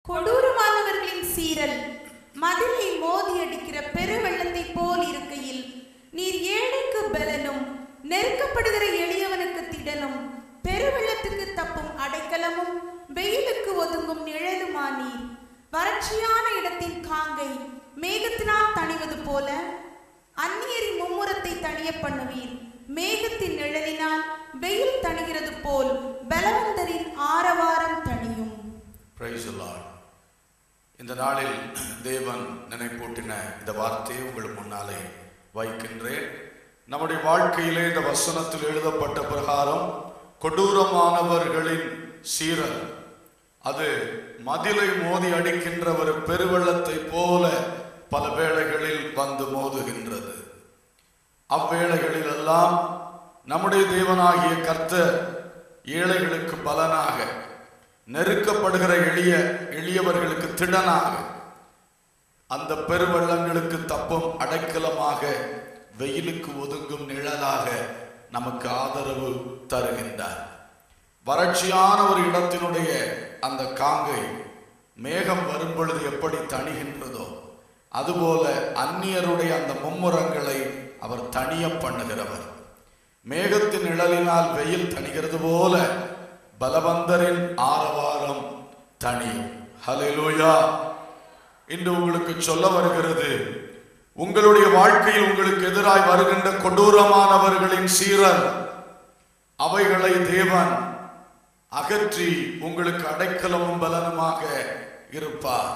கொடூரமானவர்களின் சீரல் மதிலை மோதி அடிக்கிற பெருவெள்ளத்தை போல் இருக்கையில் நீர் ஏழைக்கு பலனும் நெருக்கப்படுகிற எளியவனுக்கு திடனும் பெருவெள்ளத்துக்கு தப்பும் அடைக்கலமும் வெயிலுக்கு ஒதுங்கும் நிழலுமா நீர் வறட்சியான இடத்தின் காங்கை மேகத்தினால் தணிவது போல அந்நியரின் மும்முரத்தை தணிய பண்ணுவீர் மேகத்தின் நிழலினால் வெயில் தணிகிறது போல் பலவந்தரின் ஆரவாரம் தணியும் பிரைஸ் இந்த நாளில் தேவன் நினைப்பூட்டின இந்த வார்த்தையை உங்கள் முன்னாலே வைக்கின்றேன் நம்முடைய வாழ்க்கையிலே இந்த வசனத்தில் எழுதப்பட்ட பிரகாரம் கொடூரமானவர்களின் சீரல் அது மதிலை மோதி அடிக்கின்ற ஒரு பெருவெள்ளத்தை போல பல வேளைகளில் வந்து மோதுகின்றது அவ்வேளைகளில் எல்லாம் நம்முடைய தேவனாகிய கர்த்தர் ஏழைகளுக்கு பலனாக நெருக்கப்படுகிற எளிய எளியவர்களுக்கு திடனாக அந்த பெருவெள்ளங்களுக்கு தப்பும் அடைக்கலமாக வெயிலுக்கு ஒதுங்கும் நிழலாக நமக்கு ஆதரவு தருகின்றார் வறட்சியான ஒரு இடத்தினுடைய அந்த காங்கை மேகம் வரும் பொழுது எப்படி தணிகின்றதோ அதுபோல அந்நியருடைய அந்த மும்முரங்களை அவர் தணிய பண்ணுகிறவர் மேகத்தின் நிழலினால் வெயில் தணிகிறது போல பலவந்தரின் ஆரவாரம் தணியும் ஹalleluya இன்று உங்களுக்கு சொல்ல வருகிறது உங்களுடைய வாழ்க்கையில் உங்களுக்கு எதிராய் வருகின்ற கொடூரமானவர்களின் சீரல் அவைகளை தேவன் அகற்றி உங்களுக்கு அடைக்கலமும் பலனுமாக இருப்பார்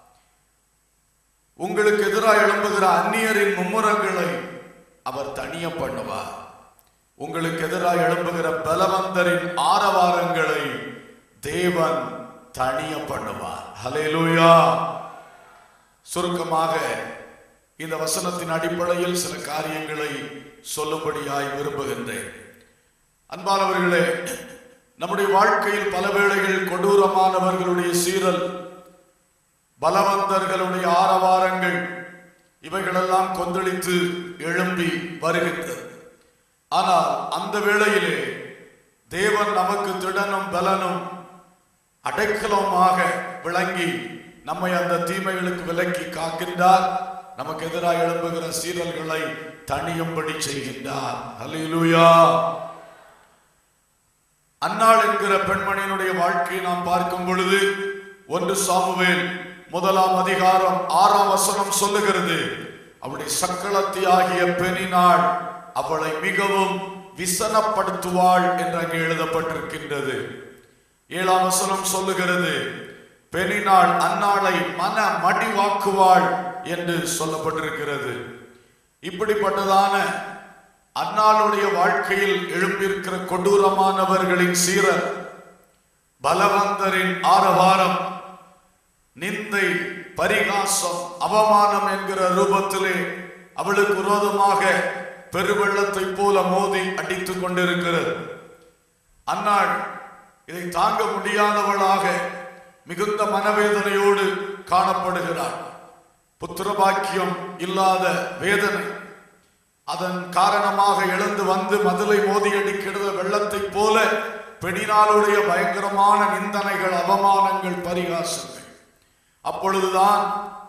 உங்களுக்கு எதிராக எழும்புகிற அந்நியரின் மும்முரங்களை அவர் தனிய பண்ணுவார் உங்களுக்கு எதிராக எழும்புகிற பலவந்தரின் ஆரவாரங்களை தேவன் தனிய பண்ணுவார் ஹalleluya சுருக்கமாக இந்த வசனத்தின் அடிப்படையில் சில காரியங்களை சொல்லும்படியாய் விரும்புகின்றேன் அன்பானவர்களே நம்முடைய வாழ்க்கையில் பல வேளைகள் கொடூரமானவர்களுடைய சீரல் பலவந்தர்களுடைய ஆரவாரங்கள் இவைகளெல்லாம் கொந்தளித்து எழும்பி வருகின்றது ஆனால் அந்த வேளையிலே தேவன் நமக்கு திடனும் பலனும் அடைக்கலமாக விளங்கி நம்மை அந்த தீமைகளுக்கு விலக்கி காக்கின்றார் நமக்கு எதிராக எழும்புகிற சீரல்களை தணியும்படி செய்கின்றார் ஹalleluya அன்னாள் என்கிற பெண்மணியினுடைய வாழ்க்கையை நாம் பார்க்கும் பொழுது ஒன்று சாமுவேல் முதலாம் அதிகாரம் ஆறாம் வசனம் சொல்லுகிறது அவளுடைய சக்களத்தி ஆகிய பெண்ணினாள் அவளை மிகவும் விசனப்படுத்துவாள் என்று அங்கே எழுதப்பட்டிருக்கின்றது ஏழாம் வசனம் சொல்லுகிறது பெண்ணினாள் அன்னாளை மன மடிவாக்குவாள் என்று சொல்லப்பட்டிருக்கிறது இப்படிப்பட்டதான அன்னாளுடைய வாழ்க்கையில் எழும்பியிருக்கிற கொடூரமானவர்களின் சீரல் பலவந்தரின் ஆரவாரம் நிந்தை பரிகாசம் அவமானம் என்கிற ரூபத்திலே அவளுக்கு விரோதமாக பெருவெள்ளத்தை போல மோதி அடித்துக் கொண்டிருக்கிறது அன்னாள் இதை தாங்க முடியாதவளாக மிகுந்த மனவேதனையோடு காணப்படுகிறாள் புத்திரபாக்கியம் இல்லாத வேதனை அதன் காரணமாக எழுந்து வந்து மதுளை மோதி அடிக்கிறது வெள்ளத்தை போல பெணினாளுடைய பயங்கரமான நிந்தனைகள் அவமானங்கள் பரிகாசங்கள் அப்பொழுதுதான்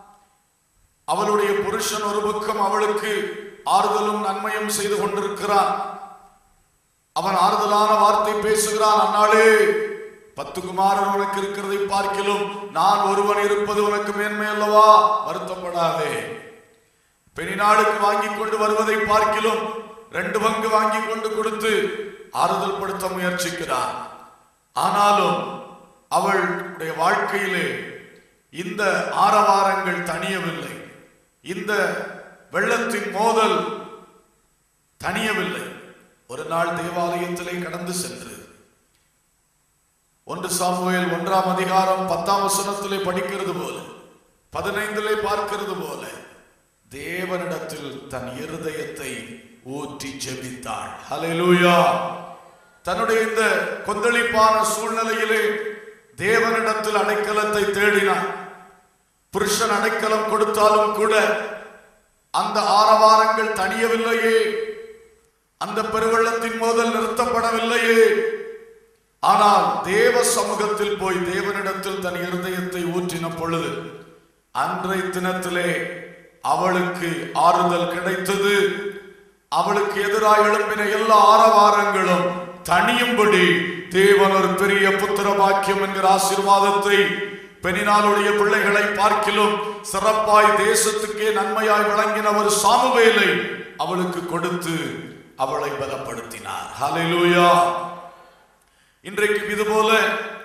அவளுடைய புருஷன் ஒரு பக்கம் அவளுக்கு ஆறுதலும் நன்மையும் செய்து கொண்டிருக்கிறான் அவன் ஆறுதலான வார்த்தை பேசுகிறான் அந்நாளே பத்து குமாரன் உனக்கு இருக்கிறதை பார்க்கிலும் நான் ஒருவன் இருப்பது உனக்கு மேன்மை அல்லவா வருத்தப்படாதே பெணிநாளுக்கு வாங்கி கொண்டு வருவதை பார்க்கிலும் ரெண்டு பங்கு வாங்கி கொண்டு கொடுத்து ஆறுதல் படுத்த முயற்சிக்கிறார் ஆனாலும் அவளுடைய வாழ்க்கையிலே இந்த ஆரவாரங்கள் தணியவில்லை இந்த வெள்ளத்தின் மோதல் தணியவில்லை ஒரு நாள் தேவாலயத்திலே கடந்து சென்று ஒன்று சாமுவேல் ஒன்றாம் அதிகாரம் பத்தாம் வசனத்திலே படிக்கிறது போல பதினைந்திலே பார்க்கிறது போல தேவனிடத்தில் தன் இருதயத்தை ஊற்றி ஜெபித்தாள் ஹalleluya தன்னுடைய இந்த கொந்தளிப்பான சூழ்நிலையிலே தேவனிடத்தில் அடைக்கலத்தை தேடினார் புருஷன் அடைக்கலம் கொடுத்தாலும் கூட அந்த ஆரவாரங்கள் தணியவில்லையே அந்த பெருவெள்ளத்தின் மோதல் நிறுத்தப்படவில்லையே ஆனால் தேவ சமூகத்தில் போய் தேவனிடத்தில் தன் இருதயத்தை ஊற்றி பேசின பொழுது அன்றைய தினத்திலே அவளுக்கு ஆறுதல் கிடைத்தது அவளுக்கு எதிராக எழும்பின எல்லா ஆரவாரங்களும் தனியும்படி தேவன் ஒரு பெரிய புத்திர பாக்கியம் என்கிற ஆசீர்வாதத்தை பெண்ணினாளுடைய பிள்ளைகளை பார்க்கிலும் சிறப்பாய் தேசத்துக்கே நன்மையாய் விளங்கின ஒரு சாமுவேலை அவளுக்கு கொடுத்து அவளை பலப்படுத்தினார் ஹalleluya இன்றைக்கு இதுபோல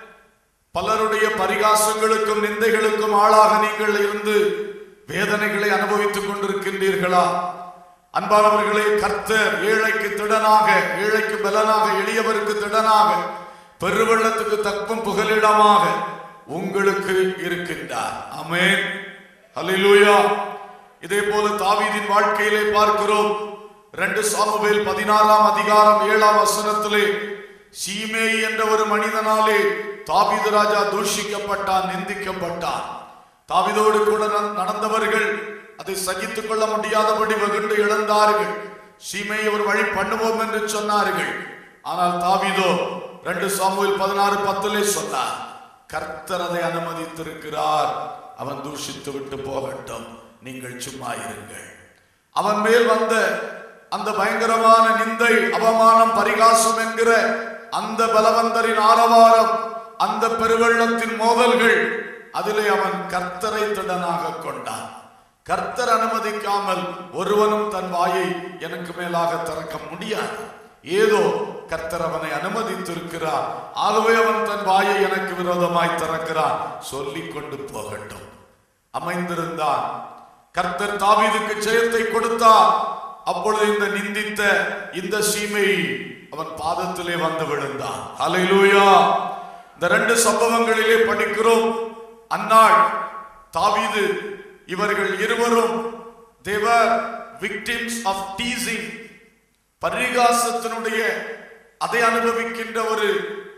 பலருடைய பரிகாசங்களுக்கும் நிந்தைகளுக்கும் ஆளாக நீங்கள் இருந்து வேதனைகளை அனுபவித்துக் கொண்டிருக்கின்றீர்களா அன்பானவர்களே கர்த்தர் ஏழைக்கு திடனாக ஏழைக்கு பலனாக எளியவருக்கு திடனாக பெருவெள்ளத்துக்கு தக்கும் புகலிடமாக உங்களுக்கு இருக்கின்றார் ஆமென் ஹalleluya இதே போல தாவீதின் வாழ்க்கையிலே பார்க்கிறோம் ரெண்டு சாமுவேல் பதினாறாம் அதிகாரம் ஏழாம் வசனத்திலே சீமேய் என்ற ஒரு மனிதனாலே தாவீது ராஜா தூஷிக்கப்பட்டான் நிந்திக்கப்பட்டான் தாவீதோடு கூட நட- நடந்தவர்கள் அதை சகித்துக் கொள்ள முடியாதபடி வெகுண்டு இழந்தார்கள் சீமையை ஒரு வழி பண்ணுவோம் என்று சொன்னார்கள் ஆனால் தாவீதோ ரெண்டு சாமுவேல் பதினாறு பத்திலே சொன்னார் கர்த்தர் அதை அனுமதித்திருக்கிறார் அவன் தூஷித்து விட்டு போகட்டும் நீங்கள் சும்மா இருங்கள் அவன் மேல் வந்த அந்த பயங்கரமான நிந்தை அவமானம் பரிகாசம் என்கிற அந்த பலவந்தரின் ஆரவாரம் அந்த பெருவெள்ளத்தின் மோதல்கள் அதிலே அவன் கர்த்தரை திடனாக கொண்டான் கர்த்தர் அனுமதிக்காமல் ஒருவனும் தன் வாயை எனக்கு மேலாக திறக்க முடியாது ஏதோ கர்த்தர் அவனை அனுமதித்திருக்கிறார் ஆகவே அவன் தன் வாயை எனக்கு விரோதமாய் திறக்கிறான் சொல்லிக் கொண்டு போகட்டும் அமைந்திருந்தான் கர்த்தர் தாவீதுக்கு ஜெயத்தை கொடுத்தார் அப்பொழுது இந்த நிந்தித்த இந்த சீமை அவன் பாதத்திலே வந்து விழுந்தான் ஹalleluya இந்த ரெண்டு சம்பவங்களிலே படிக்கிறோம் அந்நாள் தாவீது இவர்கள் இருவரும் தேவர் விக்டிம்ஸ் ஆஃப் டீசிங் பரிகாசத்தினுடைய அதை அனுபவிக்கின்ற ஒரு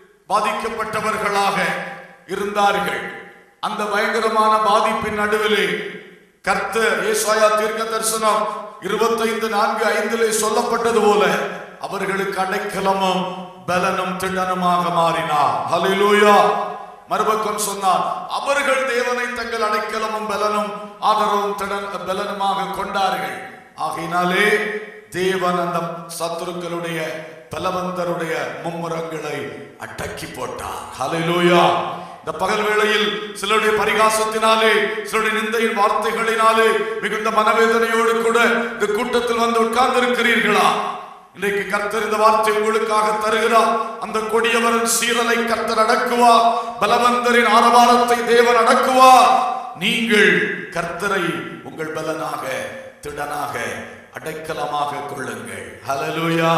பாதிக்கப்பட்டவர்களாக இருந்தார்கள் அந்த பயங்கரமான பாதிப்பின் நடுவிலே கர்த்தர் ஏசாயா தீர்க்க தரிசனம் இருபத்தைந்து நான்கு ஐந்திலே சொல்லப்பட்டது போல அவர்களுக்கு அடைக்கலமும் பலனும் திடனுமாக மாறினார் ஹalleluya மறுபக்கம் சொன்னார் அவர்கள் தேவனை தங்கள் அடைக்கலமும் பலனும் ஆதரவும் திடன் பலனுமாக கொண்டார்கள் ஆகையினாலே தேவன் அந்த சத்துருக்களுடைய பலவந்தருடைய மும்முரங்களை அடக்கி போட்டார் ஹalleluya இந்த பகல் வேளையில் சிலருடைய பரிகாசத்தினாலே சிலருடைய நிந்தையின் வார்த்தைகளினாலே மிகுந்த மனவேதனையோடு கூட இந்த கூட்டத்தில் வந்து உட்கார்ந்து இருக்கிறீர்களா இன்றைக்கு கர்த்தர் இந்த வார்த்தை உங்களுக்காக தருகிறார் அந்த கொடியவரின் சீரலை கர்த்தர் அடக்குவார் பலவந்தரின் ஆரவாரத்தை தேவன் அடக்குவார் நீங்கள் கர்த்தரை உங்கள் பலனாக திடனாக அடைக்கலமாக கொள்ளுங்கள் ஹalleluya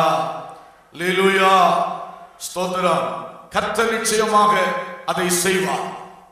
லேலுயா ஸ்தோத்திரம் கர்த்தர் நிச்சயமாக அதை செய்வார்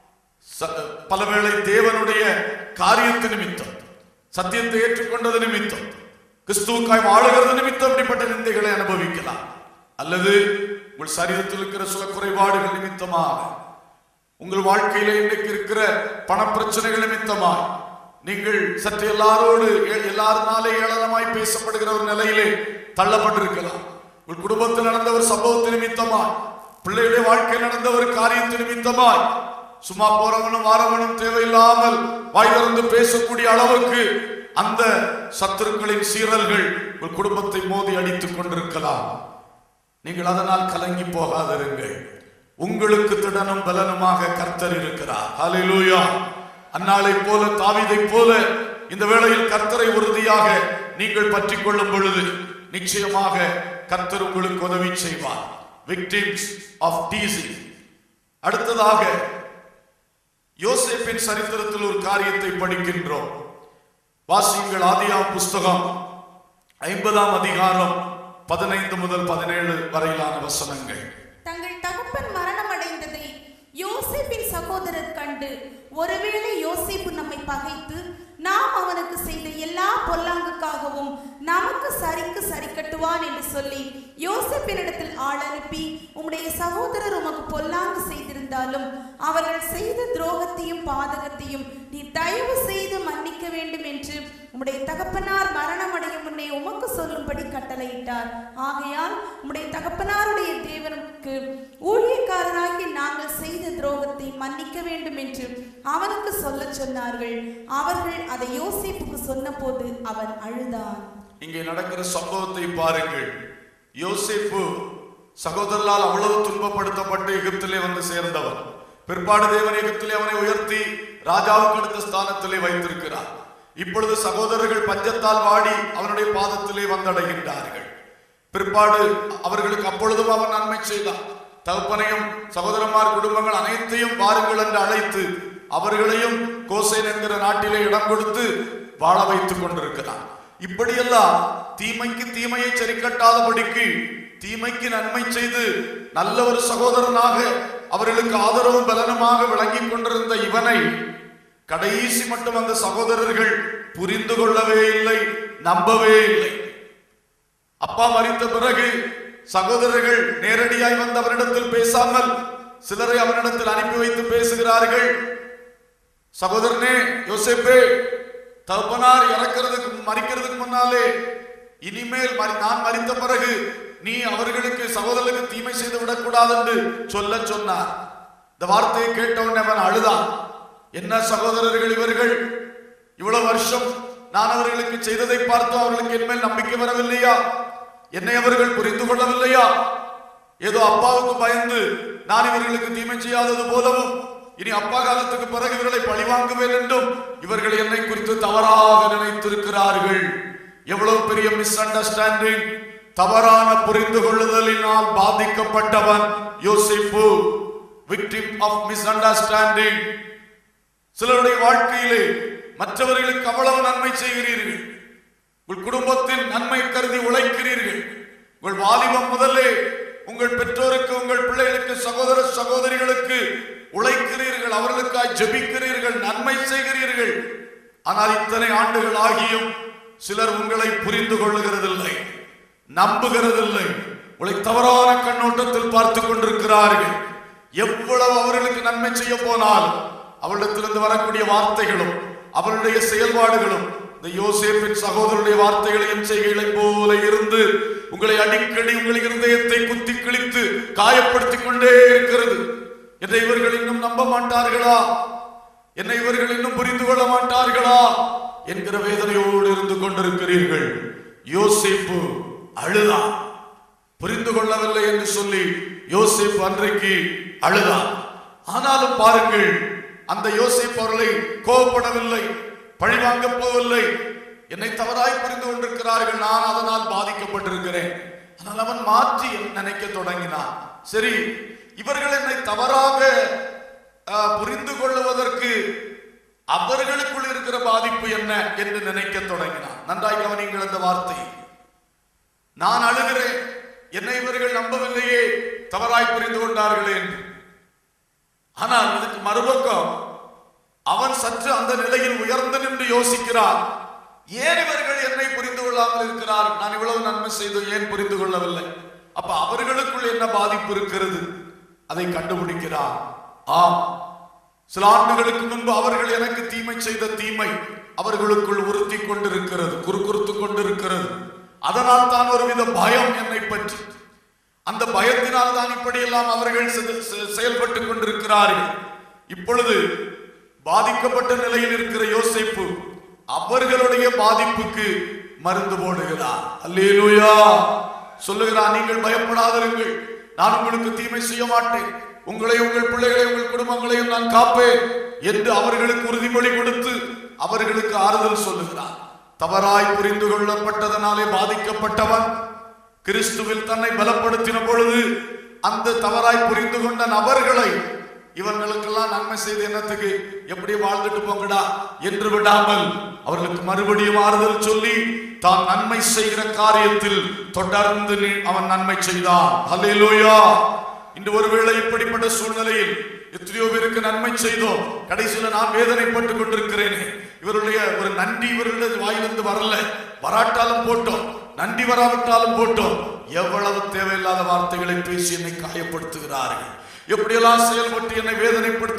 ச- பலவேளை தேவனுடைய காரியத்து நிமித்தம் சத்தியத்தை ஏற்றுக்கொண்டது நிமித்தம் கிறிஸ்துவுக்காய் வாழுகிறது நிமித்தம் இப்படிப்பட்ட நிந்தைகளை அனுபவிக்கலாம் அல்லது உங்கள் சரீரத்தில் இருக்கிற சில குறைபாடுகள் நிமித்தமாக உங்கள் வாழ்க்கையில இன்றைக்கு இருக்கிற பணப்பிரச்சனைகள் நிமித்தமாய் நீங்கள் சற்று எல்லாரோடு ஏ- எல்லாருனாலே ஏளனமாய் பேசப்படுகிற ஒரு நிலையிலே தள்ளப்பட்டிருக்கலாம் உங்கள் குடும்பத்தில் நடந்த ஒரு சம்பவத்து நிமித்தமாய் பிள்ளைகளுடைய வாழ்க்கையில் நடந்த ஒரு காரியத்து நிமித்தமாய் சும்மா போறவனும் வாரவனும் தேவையில்லாமல் வாய் திறந்து பேசக்கூடிய அளவுக்கு அந்த சத்துருக்களின் சீரல்கள் உங்கள் குடும்பத்தை மோதி அடித்துக் கொண்டிருக்கலாம் நீங்கள் அதனால் கலங்கி போகாதிருங்கள் உங்களுக்கு திடனும் பலனுமாக கர்த்தர் இருக்கிறார் ஹalleluya அன்னாளை போல தாவீதை போல இந்த வேளையில் கர்த்தரை உறுதியாக நீங்கள் பற்றிக் கொள்ளும் பொழுது நிச்சயமாக கர்த்தர் உங்களுக்கு உதவி செய்வார் விக்டிம்ஸ் ஆஃப் டீசிங் அடுத்ததாக யோசேப்பின் சரித்திரத்தில் ஒரு காரியத்தை படிக்கின்றோம் வாசியுங்கள் ஆதியாம் புஸ்தகம் ஐம்பதாம் அதிகாரம் பதினைந்து முதல் பதினேழு வரையிலான வசனங்கள் தங்கள் தகப்பன் மரணம் அடைந்ததை யோசேப்பின் சகோதரர் கண்டு ஒருவேளை யோசேப்பு நம்மை பகைத்து நாம் அவனுக்கு செய்த எல்லா பொல்லாங்குக்காகவும் நமக்கு சரிக்கு சரி கட்டுவான் என்று சொல்லி யோசேப்பினிடத்தில் ஆள் அனுப்பி உம்முடைய சகோதரர் உமக்கு பொல்லாங்கு செய்திருந்தாலும் அவர்கள் செய்த துரோகத்தையும் பாதகத்தையும் நீ தயவு செய்து மன்னிக்க வேண்டும் என்று உம்முடைய தகப்பனார் மரணம் அடையும் முன்னே உமக்கு உமக்கு சொல்லும்படி கட்டளையிட்டார் ஆகையால் உம்முடைய தகப்பனாருடைய தேவனுக்கு ஊழியக்காரராகிய நாங்கள் செய்த துரோகத்தை மன்னிக்க வேண்டும் என்று அவனுக்கு சொல்லச் சொன்னார்கள் அவர்கள் அதை யோசேப்புக்கு சொன்னபோது அவன் அழுதான் இங்கே நடக்கிற சம்பவத்தை பாருங்கள் யோசேப்பு சகோதரரால் அவ்வளவு துன்பப்படுத்தப்பட்டு எகிப்திலே வந்து சேர்ந்தவன் பிற்பாடு தேவன் எகிப்திலே அவனை உயர்த்தி ராஜாவுக்கு அடுத்த ஸ்தானத்திலே வைத்திருக்கிறார் இப்பொழுது சகோதரர்கள் பஞ்சத்தால் வாடி அவனுடைய பாதத்திலே வந்தடைகின்றார்கள் பிற்பாடு அவர்களுக்கு அப்பொழுதும் அவன் நன்மை செய்தான் தகப்பனையும் சகோதரமார் குடும்பங்கள் அனைத்தையும் வாருங்கள் என்று அழைத்து அவர்களையும் கோசேன் என்கிற நாட்டிலே இடம் கொடுத்து வாழ வைத்துக் கொண்டிருக்கிறான் இப்படியெல்லாம் தீமைக்கு தீமையை சரிக்கட்டாதபடிக்கு தீமைக்கு நன்மை செய்து நல்ல ஒரு சகோதரனாக அவர்களுக்கு ஆதரவும் பலனுமாக விளங்கிக் கொண்டிருந்த இவனை கடைசி மட்டும் அந்த சகோதரர்கள் புரிந்து கொள்ளவே இல்லை நம்பவே இல்லை அப்பா மறித்த பிறகு சகோதரர்கள் நேரடியாய் வந்து அவரிடத்தில் பேசாமல் சிலரை அவனிடத்தில் அனுப்பி வைத்து பேசுகிறார்கள் சகோதரனே யோசேப்பே தகப்பனார் இறக்கிறதுக்கு மறிக்கிறதுக்கு முன்னாலே இனிமேல் மரி- நான் மறித்த பிறகு நீ அவர்களுக்கு சகோதரர்களுக்கு தீமை செய்து விடக்கூடாது என்று சொல்ல சொன்னார் இந்த வார்த்தையை கேட்டவுடனே அவன் அழுதான் என்ன சகோதரர்கள் இவர்கள் இவ்வளவு வருஷம் நான் அவர்களுக்கு செய்ததை பார்த்து அவர்களுக்கு என்மேல் நம்பிக்கை வரவில்லையா என்னை அவர்கள் புரிந்து கொள்ளவில்லையா ஏதோ அப்பாவுக்கு பயந்து நான் இவர்களுக்கு தீமை செய்யாதது போலவும் இனி அப்பா காலத்துக்கு பிறகு இவர்களை பழிவாங்குவேன் என்றும் இவர்கள் என்னை குறித்து தவறாக நினைத்திருக்கிறார்கள் எவ்வளவு பெரிய மிஸ் அண்டர்ஸ்டாண்டிங் தவறான புரிந்து கொள்ளுதலினால் பாதிக்கப்பட்டவன் யோசிப்பு விக்டிம் ஆஃப் மிஸ் அண்டர்ஸ்டாண்டிங் சிலருடைய வாழ்க்கையிலே மற்றவர்களுக்கு அவ்வளவு நன்மை செய்கிறீர்கள் உங்கள் குடும்பத்தின் நன்மை கருதி உழைக்கிறீர்கள் உங்கள் வாலிபம் முதலே உங்கள் பெற்றோருக்கு உங்கள் பிள்ளைகளுக்கு சகோதர சகோதரிகளுக்கு உழைக்கிறீர்கள் அவர்களுக்காய் ஜெபிக்கிறீர்கள் நன்மை செய்கிறீர்கள் ஆனால் இத்தனை ஆண்டுகள் ஆகியும் சிலர் உங்களை புரிந்து கொள்ளுகிறதில்லை நம்புகிறதில்லை உங்களை தவறான கண்ணோட்டத்தில் பார்த்து கொண்டிருக்கிறார்கள் எவ்வளவு அவர்களுக்கு நன்மை செய்ய போனாலும் அவரிடத்திலிருந்து வரக்கூடிய வார்த்தைகளும் அவருடைய செயல்பாடுகளும் இந்த யோசேப்பின் சகோதரருடைய வார்த்தைகளையும் செய்கைகளைப் போல இருந்து உங்களை அடிக்கடி உங்கள் இருதயத்தை குத்தி கிழித்து காயப்படுத்திக் கொண்டே இருக்கிறது என்னை இவர்கள் இன்னும் நம்ப மாட்டார்களா என்னை இவர்கள் இன்னும் புரிந்து கொள்ள மாட்டார்களா என்கிற வேதனையோடு இருந்து கொண்டிருக்கிறீர்கள் யோசேப்பு அழுதான் புரிந்து கொள்ளவில்லை என்று சொல்லி யோசேப்பு அன்றைக்கு அழுதான் ஆனாலும் பாருங்கள் அந்த யோசேப்பு அவர்களை கோபப்படவில்லை பழிவாங்க போவதில்லை என்னை தவறாய் புரிந்து கொண்டிருக்கிறார்கள் நான் அதனால் பாதிக்கப்பட்டிருக்கிறேன் ஆனால் அவன் மாற்றி நினைக்க தொடங்கினான் சரி இவர்கள் என்னை தவறாக ஆஹ், புரிந்து கொள்ளுவதற்கு அவர்களுக்குள் இருக்கிற பாதிப்பு என்ன என்று நினைக்க தொடங்கினான் நன்றாய் கவனிங்கள் அந்த வார்த்தை நான் அழுகிறேன் என்னை இவர்கள் நம்பவில்லையே தவறாய் புரிந்து கொண்டார்களே என்று ஆனால் இதுக்கு மறுபக்கம் அவன் சற்று அந்த நிலையில் உயர்ந்து நின்று யோசிக்கிறான் ஏன் இவர்கள் என்னை புரிந்து கொள்ளாமல் இருக்கிறார் நான் இவ்வளவு நன்மை செய்து ஏன் புரிந்து கொள்ளவில்லை அப்ப அவர்களுக்குள் என்ன பாதிப்பு இருக்கிறது அதை கண்டுபிடிக்கிறார் ஆம் சில ஆண்டுகளுக்கு முன்பு அவர்கள் எனக்கு தீமை செய்த தீமை அவர்களுக்குள் உறுத்தி கொண்டிருக்கிறது குறுகுறுத்து கொண்டிருக்கிறது அதனால் தான் ஒருவித பயம் என்னை பற்றி அந்த பயத்தினால் தான் இப்படியெல்லாம் அவர்கள் செ- செ- செயல்பட்டுக் கொண்டிருக்கிறார்கள் இப்பொழுது பாதிக்கப்பட்ட நிலையில் இருக்கிற யோசிப்பு அவர்களுடைய பாதிப்புக்கு மருந்து போடுகிறார் அல்லேலூயா சொல்லுகிறார் நீங்கள் பயப்படாதிருங்கள் நான் உங்களுக்கு தீமை செய்ய மாட்டேன் உங்களை உங்கள் பிள்ளைகளை உங்கள் குடும்பங்களையும் நான் காப்பேன் என்று அவர்களுக்கு உறுதிமொழி கொடுத்து அவர்களுக்கு ஆறுதல் சொல்லுகிறார் தவறாய் புரிந்து கொள்ளப்பட்டதனாலே பாதிக்கப்பட்டவன் கிறிஸ்துவில் தன்னை பலப்படுத்தின பொழுது அந்த தவறாய் புரிந்து கொண்ட நபர்களை இவர்களுக்கெல்லாம் நன்மை செய்து என்னத்துக்கு எப்படி வாழ்ந்துட்டு போங்கடா என்று விடாமல் அவர்களுக்கு மறுபடியும் ஆறுதல் சொல்லி தான் நன்மை செய்கிற காரியத்தில் தொடர்ந்து நி- அவன் நன்மை செய்தான் ஹalleluya இன்று ஒருவேளை இப்படிப்பட்ட சூழ்நிலையில் எத்தனையோ பேருக்கு நன்மை செய்தோம் கடைசியில நான் வேதனைப்பட்டு கொண்டிருக்கிறேனே இவருடைய ஒரு நன்றி இவர்களுடைய வாயிலிருந்து வரல வராட்டாலும் போட்டோம் நன்றி வராவிட்டாலும் போட்டோம் எவ்வளவு தேவையில்லாத வார்த்தைகளை பேசி என்னை காயப்படுத்துகிறார்கள் எப்படியெல்லாம் செயல்பட்டு என்னை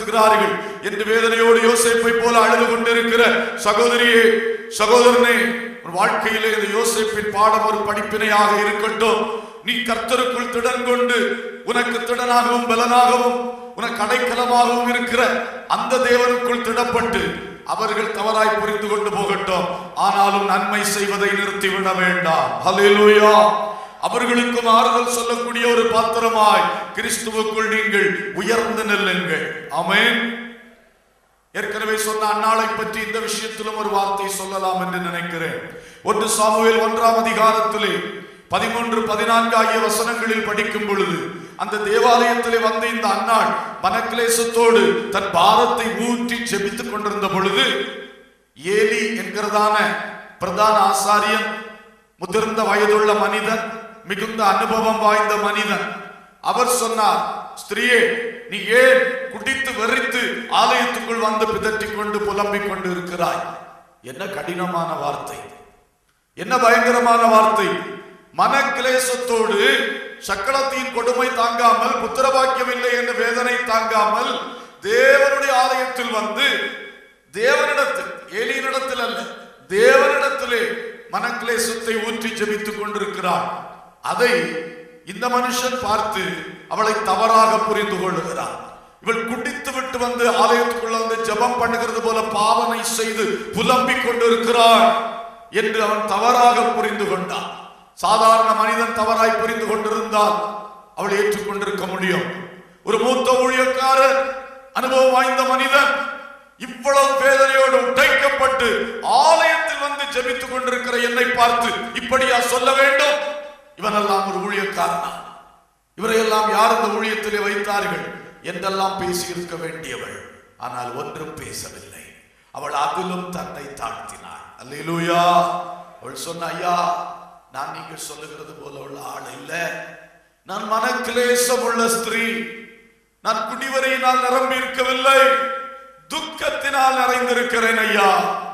வேதனைப்படுத்துகிறார்கள் என்று வேதனையோடு யோசேப்பை போல அழுது கொண்டிருக்கிற சகோதரியே சகோதரனே உன் வாழ்க்கையிலே இந்த யோசேப்பின் பாடம் ஒரு படிப்பினையாக இருக்கட்டும் நீ கர்த்தருக்குள் திடன் கொண்டு உனக்கு திடனாகவும் பலனாகவும் உனக்கு அடைக்கலமாகவும் இருக்கிற அந்த தேவனுக்குள் திடப்பட்டு அவர்கள் தவறாய் புரிந்து கொண்டு போகட்டும் ஆனாலும் நன்மை செய்வதை நிறுத்திவிட வேண்டாம் ஹalleluya அவர்களுக்கும் ஆறுதல் சொல்லக்கூடிய ஒரு பாத்திரமாய் கிறிஸ்துவுக்குள் நீங்கள் உயர்ந்து நெல்லுங்கள் ஆமென் ஏற்கனவே சொன்ன அன்னாளை பற்றி இந்த விஷயத்திலும் ஒரு வார்த்தை சொல்லலாம் என்று நினைக்கிறேன் ஒன்று சாமுவேல் ஒன்றாம் அதிகாரத்திலே பதிமூன்று பதினான்கு ஆகிய வசனங்களில் படிக்கும் பொழுது அந்த தேவாலயத்திலே வந்த இந்த அன்னாள் மனக்லேசத்தோடு தன் பாரத்தை ஊற்றி ஜெபித்துக் கொண்டிருந்த பொழுது ஏலி என்கிறதான பிரதான ஆசாரியன் முதிர்ந்த வயதுள்ள மனிதன் மிகுந்த அனுபவம் வாய்ந்த மனிதன் அவர் சொன்னார் ஸ்திரீயே நீ ஏன் குடித்து வெறித்து ஆலயத்துக்குள் வந்து பிதற்றிக் கொண்டு புலம்பிக் கொண்டு இருக்கிறாய் என்ன கடினமான வார்த்தை என்ன பயங்கரமான வார்த்தை மனக்கிலேசத்தோடு சக்களத்தின் கொடுமை தாங்காமல் புத்திரபாக்கியமில்லை என்ற வேதனை தாங்காமல் தேவனுடைய ஆலயத்தில் வந்து தேவனிடத்தில் ஏலியனிடத்தில் அல்ல தேவனிடத்திலே மனக்கிலேசத்தை ஊற்றி ஜெபித்துக் கொண்டிருக்கிறார் அதை இந்த மனுஷன் பார்த்து அவளை தவறாக புரிந்து கொள்ளுகிறார் இவள் குடித்து விட்டு வந்து ஆலயத்துக்குள்ள வந்து ஜெபம் பண்ணுகிறது போல பாவனை செய்து புலம்பிக் கொண்டிருக்கிறாள் என்று அவன் தவறாக புரிந்து கொண்டான் சாதாரண மனிதன் தவறாய் புரிந்து கொண்டிருந்தால் அவள் ஏற்றுக்கொண்டிருக்க முடியும் ஒரு மூத்த ஊழியக்காரர் அனுபவம் வாய்ந்த மனிதன் இவ்வளவு வேதனையோடு உடைக்கப்பட்டு ஆலயத்தில் வந்து ஜெபித்துக் கொண்டிருக்கிற என்னை பார்த்து இப்படியா சொல்ல வேண்டும் இவனெல்லாம் ஒரு ஊழியக்காரனா இவரையெல்லாம் யார் இந்த ஊழியத்திலே வைத்தார்கள் என்றெல்லாம் பேசி இருக்க வேண்டியவள் ஆனால் ஒன்றும் பேசவில்லை அவள் அதிலும் தன்னை தாழ்த்தினாள் அல்லேலூயா அவள் சொன்ன ஐயா நான் நீங்கள் சொல்லுகிறது போல உள்ள ஆள் இல்ல நான் மனக்கிலேசம் உள்ள ஸ்திரீ நான் குடிவரையினால் நிரம்பி இருக்கவில்லை துக்கத்தினால் நிறைந்திருக்கிறேன் ஐயா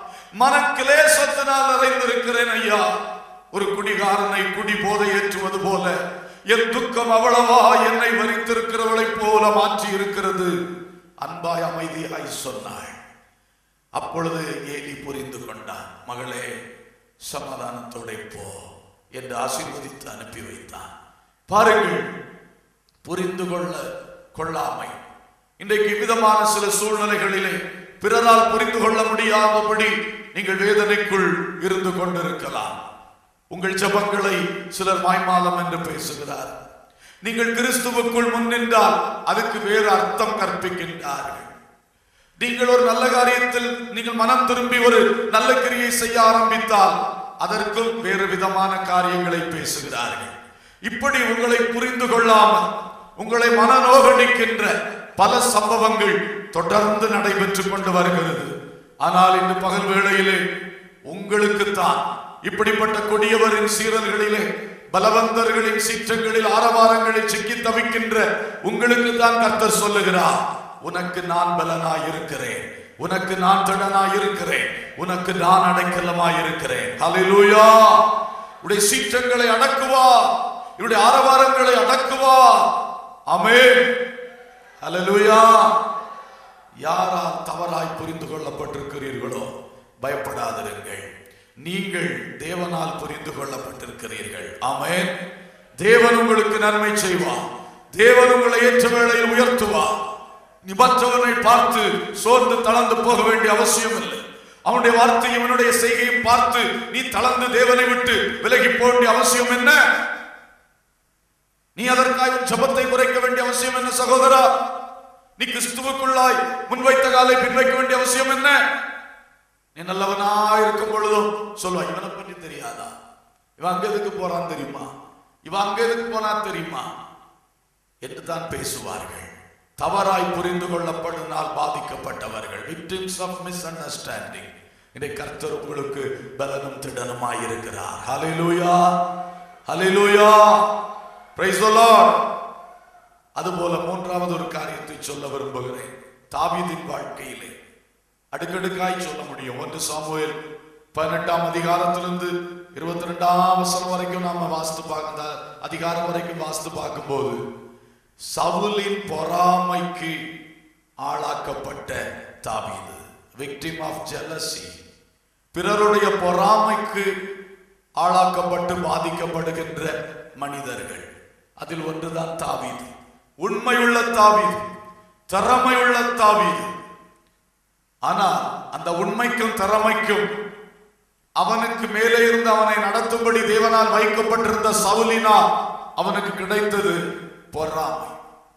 மனக்கிலேசத்தினால் நிறைந்திருக்கிறேன் ஐயா ஒரு குடிகாரனை குடி போதை ஏற்றுவது போல என் துக்கம் அவ்வளவா என்னை வரித்திருக்கிறவளைப் போல மாற்றி இருக்கிறது அன்பாய் அமைதியாய் சொன்னாள் அப்பொழுது ஏலி புரிந்து கொண்டான் மகளே சமாதானத்தோட போ என்று ஆசீர்வதித்து அனுப்பி வைத்தான் பாருங்கள் புரிந்து கொள்ள கொள்ளாமை இன்றைக்கு விதமான சில சூழ்நிலைகளிலே பிறரால் புரிந்து கொள்ள முடியாதபடி நீங்கள் வேதனைக்குள் இருந்து கொண்டிருக்கலாம் உங்கள் ஜெபங்களை சிலர் மாய்மாலம் என்று பேசுகிறார் நீங்கள் கிறிஸ்துவுக்குள் முன்னின்றால் அதுக்கு வேறு அர்த்தம் கற்பிக்கின்றார்கள் நீங்கள் ஒரு நல்ல காரியத்தில் நீங்கள் மனம் திரும்பி ஒரு நல்ல கிரியை செய்ய ஆரம்பித்தால் அதற்கும் வேறு விதமான காரியங்களை பேசுகிறார்கள் இப்படி உங்களை புரிந்து கொள்ளாமல் உங்களை மனநோகடிக்கின்ற பல சம்பவங்கள் தொடர்ந்து நடைபெற்றுக் கொண்டு வருகிறது ஆனால் இன்று பகல் வேளையிலே உங்களுக்குத்தான் இப்படிப்பட்ட கொடியவரின் சீரல்களிலே பலவந்தர்களின் சீற்றங்களில் ஆரவாரங்களில் சிக்கி தவிக்கின்ற உங்களுக்கு தான் கர்த்தர் சொல்லுகிறார் உனக்கு நான் பலனாய் இருக்கிறேன் உனக்கு நான் திடனாய் இருக்கிறேன் உனக்கு நான் அடைக்கலமாய் இருக்கிறேன் ஹalleluya உடைய சீற்றங்களை அடக்குவா இவருடைய ஆரவாரங்களை அடக்குவா ஆமென் ஹalleluya யாரால் தவறாய் புரிந்து கொள்ளப்பட்டிருக்கிறீர்களோ பயப்படாதிருங்கள் நீங்கள் தேவனால் புரிந்து கொள்ளப்பட்டிருக்கிறீர்கள் ஆமென் தேவன் உங்களுக்கு நன்மை செய்வார் தேவன் உங்களை ஏற்ற வேளையில் உயர்த்துவார் நீ மற்றவனை பார்த்து சோர்ந்து தளர்ந்து போக வேண்டிய அவசியம் இல்லை அவனுடைய வார்த்தை இவனுடைய செய்கையும் பார்த்து நீ தளர்ந்து தேவனை விட்டு விலகி போக வேண்டிய அவசியம் என்ன நீ அதற்காக உன் ஜபத்தை குறைக்க வேண்டிய அவசியம் என்ன சகோதரா நீ கிறிஸ்துவுக்குள்ளாய் முன்வைத்த காலை பின்வைக்க வேண்டிய அவசியம் என்ன நீ நல்லவனா இருக்கும் பொழுதும் சொல்லுவான் இவனை பற்றி தெரியாதா இவன் அங்க எதுக்கு போறான் தெரியுமா இவன் அங்க எதுக்கு போனான் தெரியுமா என்று தான் பேசுவார்கள் தவறாய் புரிந்து கொள்ளப்படுனால் பாதிக்கப்பட்டவர்கள் victims of misunderstanding இதை கர்த்தர் உங்களுக்கு பலனும் திடனுமாய் இருக்கிறார் ஹalleluya ஹalleluya praise the lord அதுபோல மூன்றாவது ஒரு காரியத்தை சொல்ல விரும்புகிறேன் தாவீதின் வாழ்க்கையிலே அடுக்கடுக்காய் சொல்ல முடியும் ஒன்று சாமுவேல் பதினெட்டாம் அதிகாரத்திலிருந்து இருபத்தி ரெண்டாம் வசனம் வரைக்கும் நாம வாசித்து பார்க்க அதிகாரம் வரைக்கும் வாசித்து பார்க்கும்போது சவுலின் பொறாமைக்கு ஆளாக்கப்பட்ட தாவீது விக்டிம் ஆஃப் ஜெலசி பிறருடைய பொறாமைக்கு ஆளாக்கப்பட்டு பாதிக்கப்படுகின்ற மனிதர்கள் அதில் ஒன்றுதான் தாவீது உண்மையுள்ள தாவீது திறமையுள்ள தாவீது ஆனால் அந்த உண்மைக்கும் திறமைக்கும் அவனுக்கு மேலே இருந்து அவனை நடத்தும்படி தேவனால் வைக்கப்பட்டிருந்த சவுலினால் அவனுக்கு கிடைத்தது பொறாமை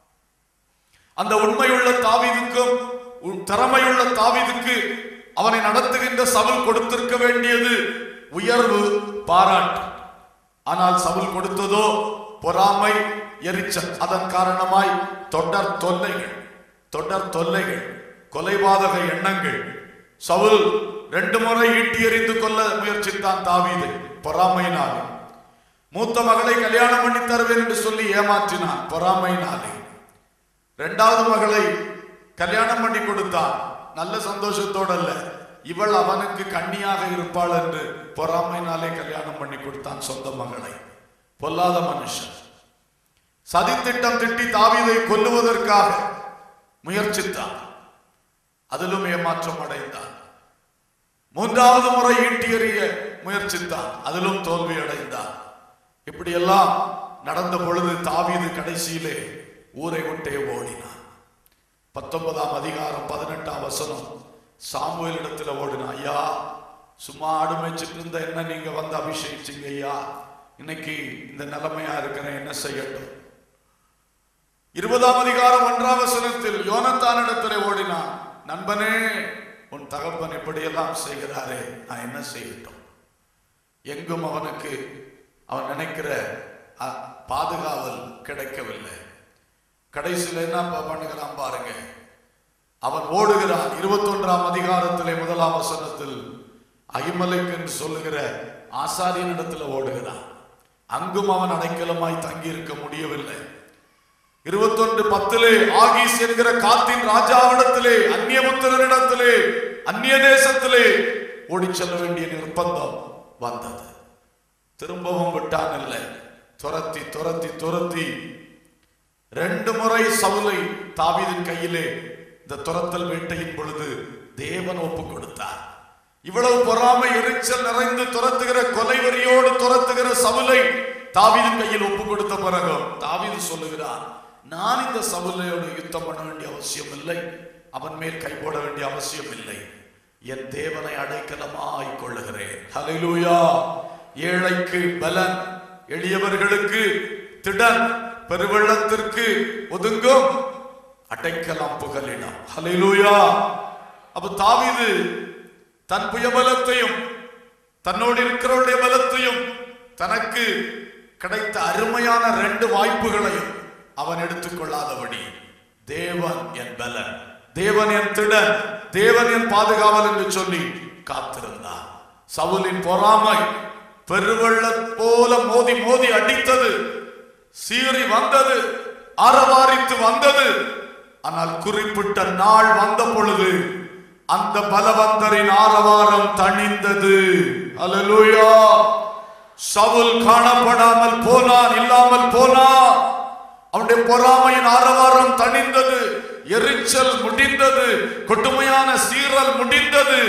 அந்த உண்மையுள்ள தாவீதுக்கும் உ- திறமையுள்ள தாவீதுக்கு அவனை நடத்துகின்ற சவுல் கொடுத்திருக்க வேண்டியது உயர்வு பாராட்டு ஆனால் சவுல் கொடுத்ததோ பொறாமை எரிச்சல் அதன் காரணமாய் தொடர் தொல்லைகள் தொடர் தொல்லைகள் கொலைபாதக எண்ணங்கள் சவுல் ரெண்டு முறை ஈட்டி எறிந்து கொள்ள முயற்சித்தான் தாவீது பொறாமையினாலே மூத்த மகளை கல்யாணம் பண்ணி தருவேன் என்று சொல்லி ஏமாற்றினான் பொறாமையினாலே இரண்டாவது மகளை கல்யாணம் பண்ணி கொடுத்தான் நல்ல சந்தோஷத்தோட அல்ல இவள் அவனுக்கு கண்ணியாக இருப்பாள் என்று பொறாமைனாலே கல்யாணம் பண்ணி கொடுத்தான் சொந்த மகளை பொல்லாத மனுஷன் சதித்திட்டம் திட்டி தாவீதை கொல்லுவதற்காக முயற்சித்தான் அதிலும் ஏமாற்றம் அடைந்தான் மூன்றாவது முறை ஈட்டி எறிய முயற்சித்தான் அதிலும் தோல்வி அடைந்தான் இப்படியெல்லாம் நடந்த பொழுது தாவீது கடைசியிலே ஊரை விட்டே ஓடினான் பத்தொன்பதாம் அதிகாரம் பதினெட்டாம் வசனம் சாமுவேல் இடத்துல ஓடினான் ஐயா சும்மா ஆடு மேய்ச்சிட்டு இருந்த என்ன நீங்க வந்து அபிஷேகிச்சீங்க ஐயா இன்னைக்கு இந்த நிலைமையா இருக்கிறேன் என்ன செய்யட்டும் இருபதாம் அதிகாரம் ஒன்றாம் வசனத்தில் யோனத்தான் இடத்துல ஓடினான் நண்பனே உன் தகப்பன் இப்படியெல்லாம் செய்கிறாரே நான் என்ன செய்யட்டும் எங்கும் அவனுக்கு அவன் நினைக்கிற அ, பாதுகாவல் கிடைக்கவில்லை கடைசியில் என்ன ப- பண்ணுகிறான் பாருங்க அவன் ஓடுகிறான் இருபத்தொன்றாம் அதிகாரத்திலே முதலாம் வசனத்தில் அகிமலைக்கு என்று சொல்லுகிற ஆசாரியனிடத்துல ஓடுகிறான் அங்கும் அவன் அடைக்கலமாய் தங்கி இருக்க முடியவில்லை இருபத்தொன்று பத்திலே ஆகீஸ் என்கிற காத்தின் ராஜாவிடத்திலே அந்நியபுத்திரனிடத்திலே அந்நிய தேசத்திலே ஓடிச் செல்ல வேண்டிய நிர்பந்தம் வந்தது திரும்பவும் விட்டான் இல்லை துரத்தி துரத்தி துரத்தி ரெண்டு முறை சவுலை தாவீதின் கையிலே இந்த துரத்தல் வேட்டையின் பொழுது தேவன் ஒப்பு கொடுத்தார் இவ்வளவு பொறாமை எரிச்சல் நிறைந்து துரத்துகிற கொலைவரியோடு துரத்துகிற சவுலை தாவீதின் கையில் ஒப்பு கொடுத்த பிறகு தாவீது சொல்லுகிறான் நான் இந்த சவுலையோடு யுத்தம் பண்ண வேண்டிய அவசியம் இல்லை அவன் மேல் கை போட வேண்டிய அவசியம் இல்லை என் தேவனை அடைக்கலமாய் கொள்ளுகிறேன் ஹalleluya ஏழைக்கு பலன் எளியவர்களுக்கு திடன் பெருவெள்ளத்திற்கு ஒதுங்கும் அடைக்கலம் புகலிடம் ஹalleluya அப்ப தாவீது தன் புயபலத்தையும் தன்னோடு இருக்கிறவருடைய பலத்தையும் தனக்கு கிடைத்த அருமையான ரெண்டு வாய்ப்புகளையும் அவன் எடுத்துக்கொள்ளாதபடி தேவன் என் பலன் தேவன் என் திடன் தேவன் என் பாதுகாவல் என்று சொல்லி காத்திருந்தான் சவுலின் பொறாமை பெருவெள்ளம் போல மோதி மோதி அடித்தது சீறி வந்தது ஆரவாரித்து வந்தது ஆனால் குறிப்பிட்ட நாள் வந்த பொழுது அந்த பலவந்தரின் ஆரவாரம் தணிந்தது அல்லேலூயா சவுல் காணப்படாமல் போனான் இல்லாமல் போனான் அவனுடைய பொறாமையின் ஆரவாரம் தணிந்தது எரிச்சல் முடிந்தது கொடுமையான சீரல் முடிந்தது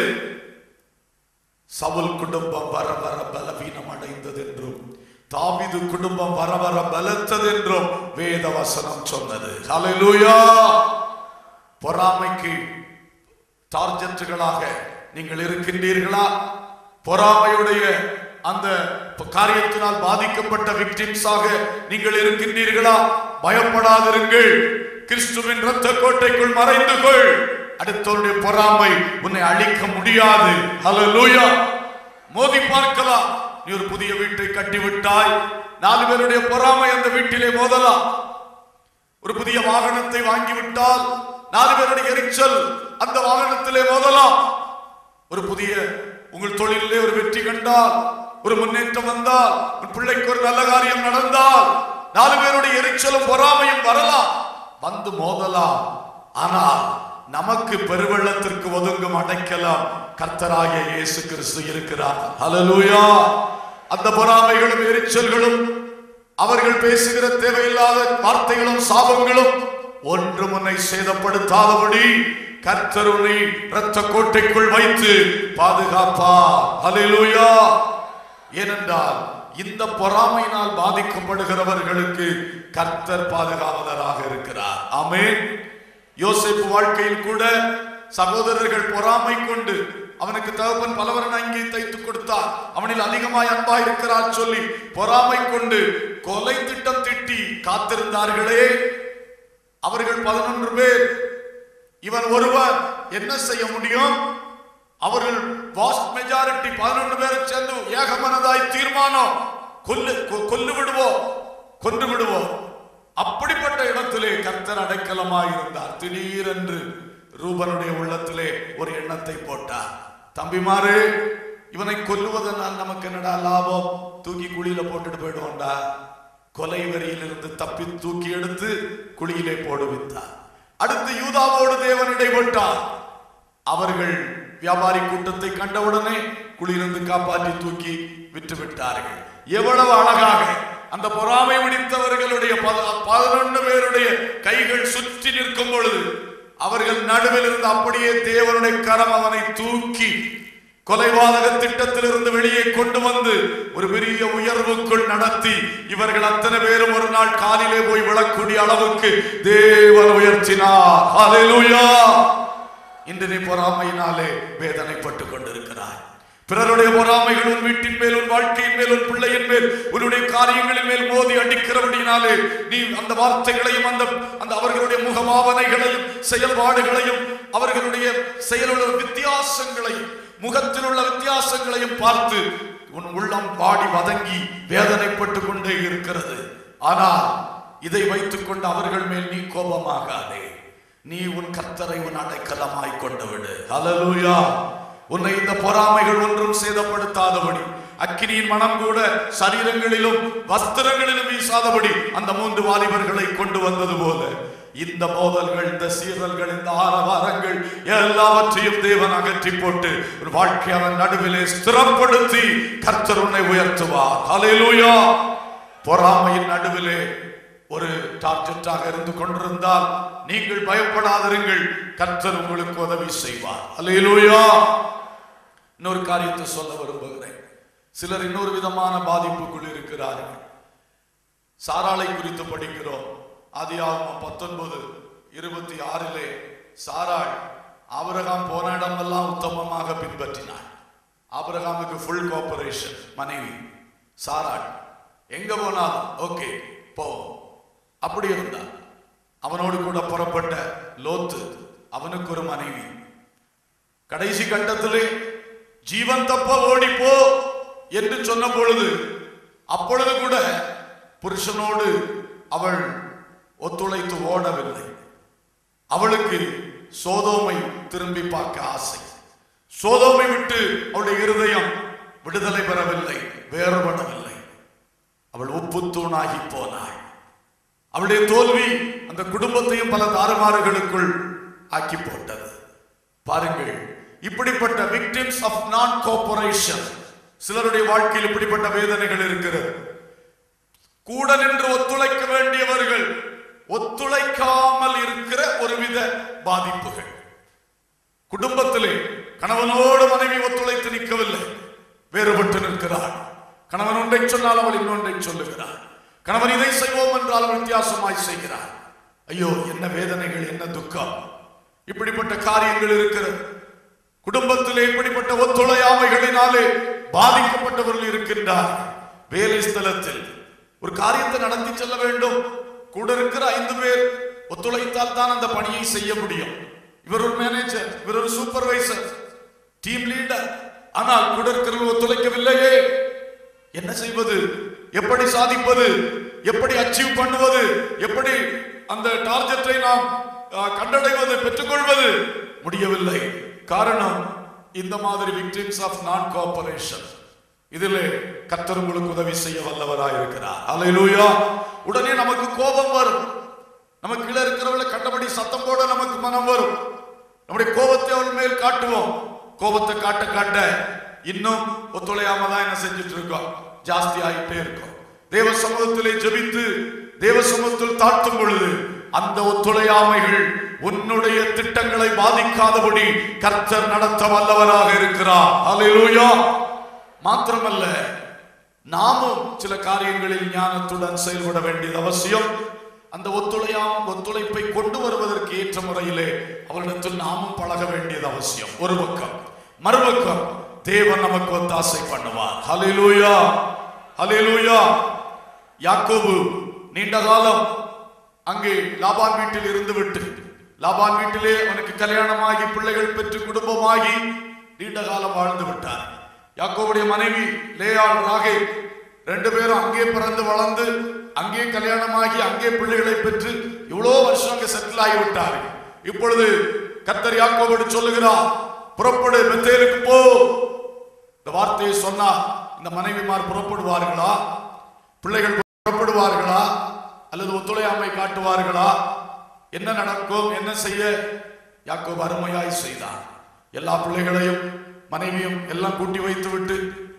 சவுல் குடும்பம் வர வர பலவீனம் அடைந்தது என்றும் தாவீது குடும்பம் வர வர பலத்தது என்றும் வேத வசனம் சொன்னது ஹalleluya பொறாமைக்கு டார்ஜெட்டுகளாக நீங்கள் இருக்கின்றீர்களா பொறாமையுடைய அந்த காரியத்தினால் பாதிக்கப்பட்ட விக்டிம்ஸாக நீங்கள் இருக்கின்றீர்களா பயப்படாதிருங்கள் கிறிஸ்துவின் இரத்த கோட்டைக்குள் மறைந்து கொள் அடுத்தவருடைய பொறாமை உன்னை அழிக்க முடியாது ஹalleluya மோதி பார்க்கலாம் நீ ஒரு புதிய வீட்டை கட்டிவிட்டாய் நாலு பேருடைய பொறாமை அந்த வீட்டிலே மோதலாம் ஒரு புதிய வாகனத்தை வாங்கிவிட்டால் நாலு பேருடைய எரிச்சல் அந்த வாகனத்திலே மோதலாம் ஒரு புதிய உங்கள் தொழிலிலே ஒரு வெற்றி கண்டால் ஒரு முன்னேற்றம் வந்தால் உன் பிள்ளைக்கு ஒரு நல்ல காரியம் நடந்தால் நாலு பேருடைய எரிச்சலும் பொறாமையும் வரலாம் வந்து மோதலாம் ஆனால் நமக்கு பெருவெள்ளத்திற்கு ஒதுங்கும் அடைக்கலாம் கர்த்தராகிய இயேசு கிறிஸ்து இருக்கிறார் ஹalleluya அந்த பொறாமைகளும் எரிச்சல்களும் அவர்கள் பேசுகிற தேவையில்லாத வார்த்தைகளும் சாபங்களும் ஒன்று முன்னை சேதப்படுத்தாதபடி கர்த்தருனை இரத்த கோட்டைக்குள் வைத்து பாதுகாப்பா ஹalleluya ஏனென்றால் இந்த பொறாமையினால் பாதிக்கப்படுகிறவர்களுக்கு கர்த்தர் பாதுகாவலராக இருக்கிறார் ஆமென் யோசேப்பு வாழ்க்கையில் கூட சகோதரர்கள் பொறாமை கொண்டு அவனுக்கு தகப்பன் பலவரன் அங்கே தைத்து கொடுத்தார் அவனில் அதிகமாய் அன்பா இருக்கிறார் சொல்லி பொறாமை கொண்டு கொலை திட்டம் திட்டி காத்திருந்தார்களே அவர்கள் பதினொன்று பேர் இவன் ஒருவன் என்ன செய்ய முடியும் அவர்கள் வாஸ்ட் மெஜாரிட்டி பதினொன்று பேர் சேர்ந்து ஏகமனதாய் தீர்மானம் கொல்லு கொ- கொல்லு விடுவோம் கொன்று விடுவோம் அப்படிப்பட்ட இடத்திலே கர்த்தர் அடைக்கலமாய் இருந்தார் திடீரென்று ரூபனுடைய உள்ளத்திலே ஒரு எண்ணத்தை போட்டார் தம்பிமாரு இவனை கொல்லுவதனால் நமக்கு என்னடா லாபம் தூக்கி குழியில போட்டுட்டு போயிடுவோம்டா கொலை வரியிலிருந்து தப்பி தூக்கி எடுத்து குழியிலே போடுவித்தார் அடுத்து யூதாவோடு தேவன் இடைப்பட்டார் அவர்கள் வியாபாரி கூட்டத்தை கண்டவுடனே குழியிலிருந்து காப்பாற்றி தூக்கி விட்டு விட்டார்கள் எவ்வளவு அழகாக அந்த பொறாமை பிடித்தவர்களுடைய பதினொன்று பேருடைய கைகள் சுற்றி நிற்கும் பொழுது அவர்கள் நடுவில் இருந்து அப்படியே தேவனுடைய கரம் அவனை தூக்கி கொலைபாதக திட்டத்திலிருந்து வெளியே கொண்டு வந்து ஒரு பெரிய உயர்வுக்குள் நடத்தி இவர்கள் அத்தனை பேரும் ஒரு நாள் காலிலே போய் விழக்கூடிய அளவுக்கு தேவன் உயர்த்தினார் ஹalleluya இன்று நீ பொறாமையினாலே வேதனைப்பட்டுக் கொண்டிருக்கிறாய் பிறருடைய பொறாமைகள் உன் வீட்டின் மேல் உன் வாழ்க்கையின் மேல் உன் பிள்ளையின் மேல் உன்னுடைய காரியங்களின் மேல் மோதி அடிக்கிறபடினாலே நீ அந்த வார்த்தைகளையும் அந்த அந்த அவர்களுடைய முகபாவனைகளையும் செயல்பாடுகளையும் அவர்களுடைய செயலுள்ள வித்தியாசங்களையும் முகத்தில் உள்ள வித்தியாசங்களையும் பார்த்து உன் உள்ளம் வாடி வதங்கி வேதனைப்பட்டு கொண்டே இருக்கிறது ஆனால் இதை வைத்துக் கொண்டு அவர்கள் மேல் நீ கோபமாகாதே நீ உன் கர்த்தரை உன் அடைக்கலமாய் கொண்டு விடு ஹalleluya உன்னை இந்த பொறாமைகள் ஒன்றும் சேதப்படுத்தாதபடி அக்கினியின் மனம் கூட சரீரங்களிலும் வஸ்திரங்களிலும் வீசாதபடி அந்த மூன்று வாலிபர்களை கொண்டு வந்தது போல இந்த மோதல்கள் இந்த சீரல்கள் இந்த ஆரவாரங்கள் எல்லாவற்றையும் தேவன் அகற்றி போட்டு ஒரு வாழ்க்கை அவன் நடுவிலே ஸ்திரப்படுத்தி கர்த்தர் உன்னை உயர்த்துவார் ஹalleluya பொறாமையின் நடுவிலே ஒரு டார்கெட்டாக இருந்து கொண்டிருந்தால் நீங்கள் பயப்படாதிருங்கள் கர்த்தர் உங்களுக்கு உதவி செய்வார் அல்லேலூயா இன்னொரு காரியத்தை சொல்ல விரும்புகிறேன் சிலர் இன்னொரு விதமான பாதிப்புக்குள் இருக்கிறார்கள் சாராளை குறித்து படிக்கிறோம் ஆதியாகமம் பத்தொன்பது இருபத்தி ஆறிலே சாராள் ஆபிரகாம் போன இடமெல்லாம் உத்தமமாக பின்பற்றினாள் ஆபிரகாமுக்கு ஃபுல் கோஆபரேஷன் மனைவி சாராள் எங்க போனாலும் ஓகே போ அப்படி இருந்தா அவனோடு கூட புறப்பட்ட லோத்து அவனுக்கு ஒரு மனைவி கடைசி கட்டத்திலே ஜீவன் தப்ப ஓடிப்போ என்று சொன்ன பொழுது அப்பொழுது கூட புருஷனோடு அவள் ஒத்துழைத்து ஓடவில்லை அவளுக்கு சோதோமை திரும்பி பார்க்க ஆசை சோதோமை விட்டு அவளுடைய இருதயம் விடுதலை பெறவில்லை வேறுபடவில்லை அவள் உப்புத்தூணாகி போனாள் அவளுடைய தோல்வி அந்த குடும்பத்தையும் பல தாறுமாறுகளுக்குள் ஆக்கி போட்டது பாருங்கள் இப்படிப்பட்ட விக்டிம்ஸ் ஆஃப் நான் கோஆபரேஷன் சிலருடைய வாழ்க்கையில் இப்படிப்பட்ட வேதனைகள் இருக்கிறது கூட நின்று ஒத்துழைக்க வேண்டியவர்கள் ஒத்துழைக்காமல் இருக்கிற ஒருவித பாதிப்புகள் குடும்பத்திலே கணவனோடு மனைவி ஒத்துழைத்து நிற்கவில்லை வேறுபட்டு நிற்கிறார் கணவன் ஒன்றை சொன்னால் அவள் இன்னொன்றை சொல்லுகிறார் கணவன் இதை செய்வோம் என்றால் அவள் வித்தியாசமாய் செய்கிறார் ஐயோ என்ன வேதனைகள் என்ன துக்கம் இப்படிப்பட்ட காரியங்கள் இருக்கிறது குடும்பத்திலே இப்படிப்பட்ட ஒத்துழையாமைகளினாலே பாதிக்கப்பட்டவர்கள் இருக்கின்றார் வேலை ஸ்தலத்தில் ஒரு காரியத்தை நடத்தி செல்ல வேண்டும் கூட இருக்கிற ஐந்து பேர் ஒத்துழைத்தால் தான் அந்த பணியை செய்ய முடியும் இவர் ஒரு மேனேஜர் இவர் ஒரு சூப்பர்வைசர் டீம் லீடர் ஆனால் கூட இருக்கிறவர்கள் ஒத்துழைக்கவில்லையே என்ன செய்வது எப்படி சாதிப்பது எப்படி அச்சீவ் பண்ணுவது எப்படி அந்த டார்கெட்டை நாம் அஹ், கண்டடைவது பெற்றுக்கொள்வது முடியவில்லை காரணம் இந்த மாதிரி விக்டிம்ஸ் ஆஃப் நான் கோஆபரேஷன் இதிலே கர்த்தர் உங்களுக்கு உதவி செய்ய வல்லவராய் இருக்கிறார் அல்லேலூயா உடனே நமக்கு கோபம் வரும் நமக்கு கீழே இருக்கிறவளை கண்டபடி சத்தம் போட நமக்கு மனம் வரும் நம்முடைய கோபத்தை அவள் மேல் காட்டுவோம் கோபத்தை காட்ட காட்ட இன்னும் ஒத்துழையாம தான் என்ன செஞ்சுட்டு இருக்கோம் ஜாஸ்தி ஆகிட்டே இருக்கும் தேவ சமூகத்திலே ஜெபித்து தேவ சமூகத்தில் தாழ்த்தும் பொழுது அந்த ஒத்துழையாமைகள் உன்னுடைய திட்டங்களை பாதிக்காதபடி கர்த்தர் நடத்த வல்லவராக இருக்கிறார் அல்லேலூயா மாத்திரமல்ல நாமும் சில காரியங்களில் ஞானத்துடன் செயல்பட வேண்டியது அவசியம் அந்த ஒத்துழையாம் ஒத்துழைப்பை கொண்டு வருவதற்கு ஏற்ற முறையிலே அவரிடத்தில் நாமும் பழக வேண்டியது அவசியம் ஒரு பக்கம் மறுபக்கம் தேவன் நமக்கு ஒத்தாசை பண்ணுவார் ஹalleluya ஹalleluya யாக்கோபு நீண்ட காலம் அங்கே லாபான் வீட்டில் இருந்து விட்டு லாபான் வீட்டிலே அவனுக்கு கல்யாணமாகி பிள்ளைகள் பெற்று குடும்பமாகி நீண்ட காலம் வாழ்ந்து விட்டார் யாக்கோபுடைய மனைவி லேயாள் ராகேல் ரெண்டு பேரும் அங்கே பிறந்து வளர்ந்து அங்கே கல்யாணமாகி அங்கே பிள்ளைகளை பெற்று இவ்வளோ வருஷம் அங்கே செட்டில் ஆகி விட்டார் இப்பொழுது கர்த்தர் யாக்கோபோடு சொல்லுகிறார் புறப்படு பெத்தேலுக்கு போ இந்த வார்த்தையை சொன்னா இந்த மனைவிமார் புறப்படுவார்களா பிள்ளைகள் புறப்படுவார்களா அல்லது ஒத்துழையாமை காட்டுவார்களா என்ன நடக்கும் என்ன செய்ய யாக்கோபு அருமையாய் செய்தார் எல்லா பிள்ளைகளையும் மனைவியும் எல்லாம் கூட்டி வைத்து விட்டு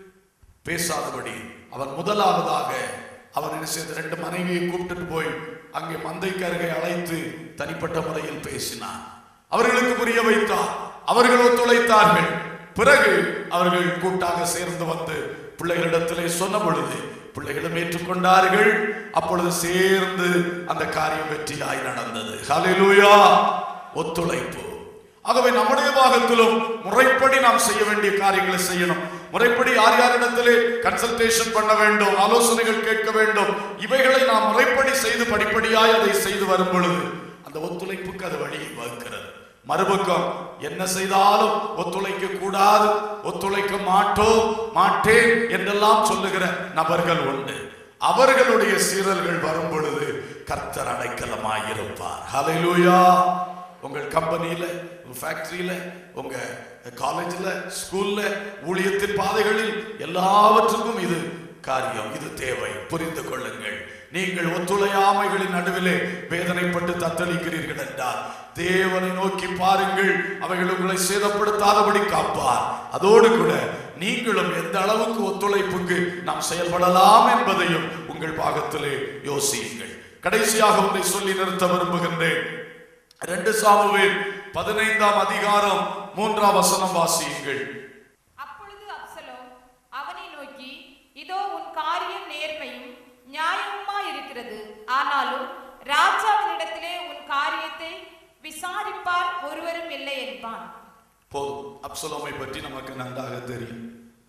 பேசாதபடி அவன் முதலாவதாக அவன் என்ன செய்த ரெண்டு மனைவியை கூப்பிட்டுட்டு போய் அங்கே மந்தைக்கு அருகே அழைத்து தனிப்பட்ட முறையில் பேசினான் அவர்களுக்கு புரிய வைத்தார் அவர்கள் ஒத்துழைத்தார்கள் பிறகு அவர்கள் கூட்டாக சேர்ந்து வந்து பிள்ளைகளிடத்திலே சொன்ன பொழுது பிள்ளைகளும் ஏற்றுக்கொண்டார்கள் அப்பொழுது சேர்ந்து அந்த காரியம் வெற்றியாய் நடந்தது ஹalleluya ஒத்துழைப்பு ஆகவே நம்முடைய பாகத்திலும் முறைப்படி நாம் செய்ய வேண்டிய காரியங்களை செய்யணும் முறைப்படி யார் யாரிடத்திலே கன்சல்டேஷன் பண்ண வேண்டும் ஆலோசனைகள் கேட்க வேண்டும் இவைகளை நாம் முறைப்படி செய்து படிப்படியாய் அதை செய்து வரும் பொழுது அந்த ஒத்துழைப்புக்கு அது வழியை வகுக்கிறது மறுபக்கம் என்ன செய்தாலும் ஒத்துழைக்க கூடாது ஒத்துழைக்க மாட்டோம் மாட்டேன் என்றெல்லாம் சொல்லுகிற நபர்கள் உண்டு அவர்களுடைய சீரல்கள் வரும் பொழுது கர்த்தர் அடைக்கலமாயிருப்பார் ஹalleluya உங்கள் கம்பெனியில உங்க ஃபேக்டரியில உங்க காலேஜ்ல ஸ்கூல்ல ஊழியத்தின் பாதைகளில் எல்லாவற்றுக்கும் இது காரியம் இது தேவை புரிந்து கொள்ளுங்கள் நீங்கள் ஒத்துழையாமைகளின் நடுவிலே வேதனைப்பட்டு தத்தளிக்கிறீர்கள் என்றால் தேவனை நோக்கி பாருங்கள் அவைகள் உங்களை சேதப்படுத்தாதபடி காப்பார் அதோடு கூட நீங்களும் எந்த அளவுக்கு ஒத்துழைப்புக்கு நாம் செயல்படலாம் என்பதையும் உங்கள் பாகத்திலே யோசியுங்கள் கடைசியாக ஒன்றை சொல்லி நிறுத்த விரும்புகின்றேன் ரெண்டு சாமுவேல் பதினைந்தாம் அதிகாரம் மூன்றாம் வசனம் வாசியுங்கள் அப்பொழுது அப்சலோம் அவனை நோக்கி இதோ உன் காரியம் நேர்மையும் நியாயமுமா இருக்கிறது ஆனாலும் ராஜாவினிடத்திலே உன் காரியத்தை விசாரிப்பார் ஒருவரும் இல்லை என்பான் போதும் அப்சலோமை பற்றி நமக்கு நன்றாக தெரியும்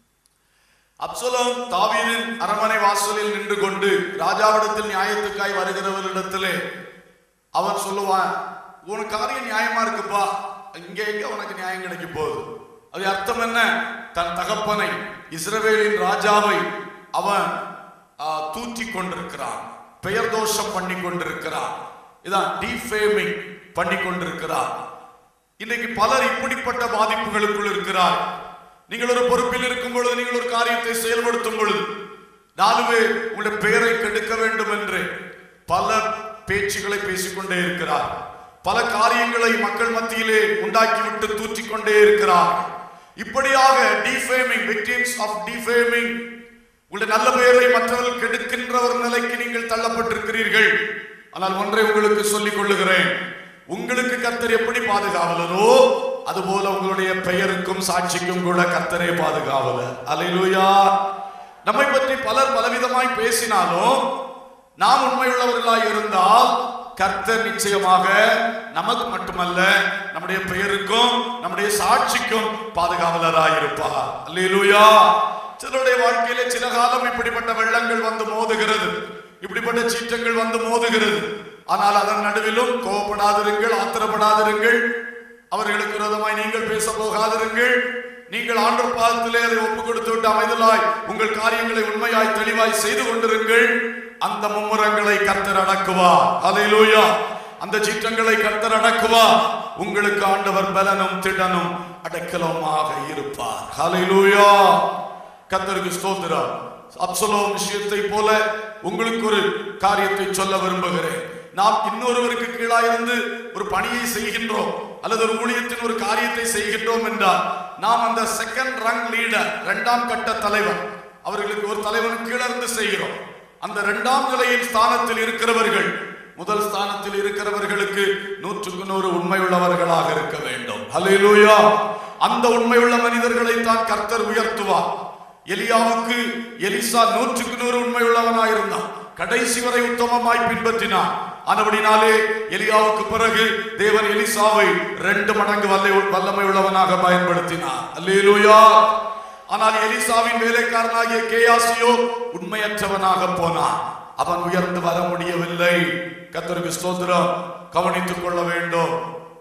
அப்சலோம் தாவீதின் அரண்மனை வாசலில் நின்று கொண்டு ராஜாவிடத்தில் நியாயத்துக்காய் வருகிறவரிடத்திலே அவன் சொல்லுவான் உனக்கு காரியம் நியாயமா இருக்குப்பா இங்க எங்க உனக்கு நியாயம் கிடைக்க போகுது அது அர்த்தம் என்ன தன் தகப்பனை இஸ்ரவேலின் ராஜாவை அவன் ஆ, தூற்றி கொண்டிருக்கிறான் பெயர் தோஷம் பண்ணி கொண்டிருக்கிறான் இதான் டிஃபேமிங் பண்ணி கொண்டிருக்கிறான் இன்னைக்கு பலர் இப்படிப்பட்ட பாதிப்புகளுக்குள் இருக்கிறார் நீங்கள் ஒரு பொறுப்பில் இருக்கும் பொழுது நீங்கள் ஒரு காரியத்தை செயல்படுத்தும் பொழுது நாலு பேர் உங்களுடைய பெயரை கெடுக்க வேண்டும் என்று பல பேச்சுகளை பேசிக்கொண்டே இருக்கிறார் பல காரியங்களை மக்கள் மத்தியிலே உண்டாக்கிவிட்டு தூற்றிக் கொண்டே இருக்கிறார் இப்படியாக டிஃபேமிங் விக்டிம்ஸ் ஆஃப் டிஃபேமிங் உங்களுடைய நல்ல பெயரை மற்றவர்கள் கெடுக்கின்ற ஒரு நிலைக்கு நீங்கள் தள்ளப்பட்டிருக்கிறீர்கள் ஆனால் ஒன்றை உங்களுக்கு சொல்லிக் கொள்ளுகிறேன் உங்களுக்கு கர்த்தர் எப்படி பாதுகாவலரோ அதுபோல உங்களுடைய பெயருக்கும் சாட்சிக்கும் கூட கர்த்தரே பாதுகாவலர் அல்லேலூயா நம்மை பற்றி பலர் பலவிதமாய் பேசினாலும் நாம் உண்மையுள்ளவர்களாய் இருந்தால் கர்த்தர் நிச்சயமாக நமக்கு மட்டுமல்ல நம்முடைய பெயருக்கும் நம்முடைய சாட்சிக்கும் பாதுகாவலராய் இருப்பார் அல்லேலூயா சிலருடைய வாழ்க்கையில சில காலம் இப்படிப்பட்ட வெள்ளங்கள் வந்து மோதுகிறது இப்படிப்பட்ட சீற்றங்கள் வந்து மோதுகிறது ஆனால் அதன் நடுவிலும் கோபப்படாதிருங்கள் ஆத்திரப்படாதிருங்கள் அவர்களுக்கு விரோதமாய் நீங்கள் பேச போகாதிருங்கள் நீங்கள் ஆண்டவர் பாதத்திலே அதை ஒப்பு கொடுத்து விட்டு அமைதலாய் உங்கள் காரியங்களை உண்மையாய் தெளிவாய் செய்து கொண்டிருங்கள் அந்த மும்முரங்களை கர்த்தர் அடக்குவார் ஹalleluya அந்த சீற்றங்களை கர்த்தர் அடக்குவார் உங்களுக்கு ஆண்டவர் பலனும் திடனும் அடக்கலமாக இருப்பார் ஹalleluya கர்த்தருக்கு ஸ்தோத்திரம் அப்சலோம் விஷயத்தை போல உங்களுக்கு ஒரு காரியத்தை சொல்ல விரும்புகிறேன் நாம் இன்னொருவருக்கு கீழாயிருந்து ஒரு பணியை செய்கின்றோம் அல்லது ஒரு ஊழியத்தின் ஒரு காரியத்தை செய்கின்றோம் என்றால் நாம் அந்த செகண்ட் ரங் லீடர் இரண்டாம் கட்ட தலைவர் அவர்களுக்கு ஒரு தலைவன் கீழிருந்து செய்கிறோம் அந்த இரண்டாம் நிலையின் ஸ்தானத்தில் இருக்கிறவர்கள் முதல் ஸ்தானத்தில் இருக்கிறவர்களுக்கு நூற்றுக்கு நூறு உண்மை உள்ளவர்களாக இருக்க வேண்டும் ஹalleluya அந்த உண்மையுள்ள மனிதர்களை தான் கர்த்தர் உயர்த்துவார் எலியாவுக்கு எலிசா நூற்றுக்கு நூறு உண்மை உள்ளவனாயிருந்தான் கடைசி வரை உத்தமமாய் பின்பற்றினான் ஆனபடினாலே எலியாவுக்கு பிறகு தேவன் எலிசாவை ரெண்டு மடங்கு வல்லை வல்லமை உள்ளவனாக பயன்படுத்தினார் அல்லேலூயா ஆனால் எலிசாவின் வேலைக்காரனாகிய கேயாசியோ உண்மையற்றவனாக போனான் அவன் உயர்ந்து வர முடியவில்லை கத்தருக்கு ஸ்தோத்திரம் கவனித்துக் கொள்ள வேண்டும்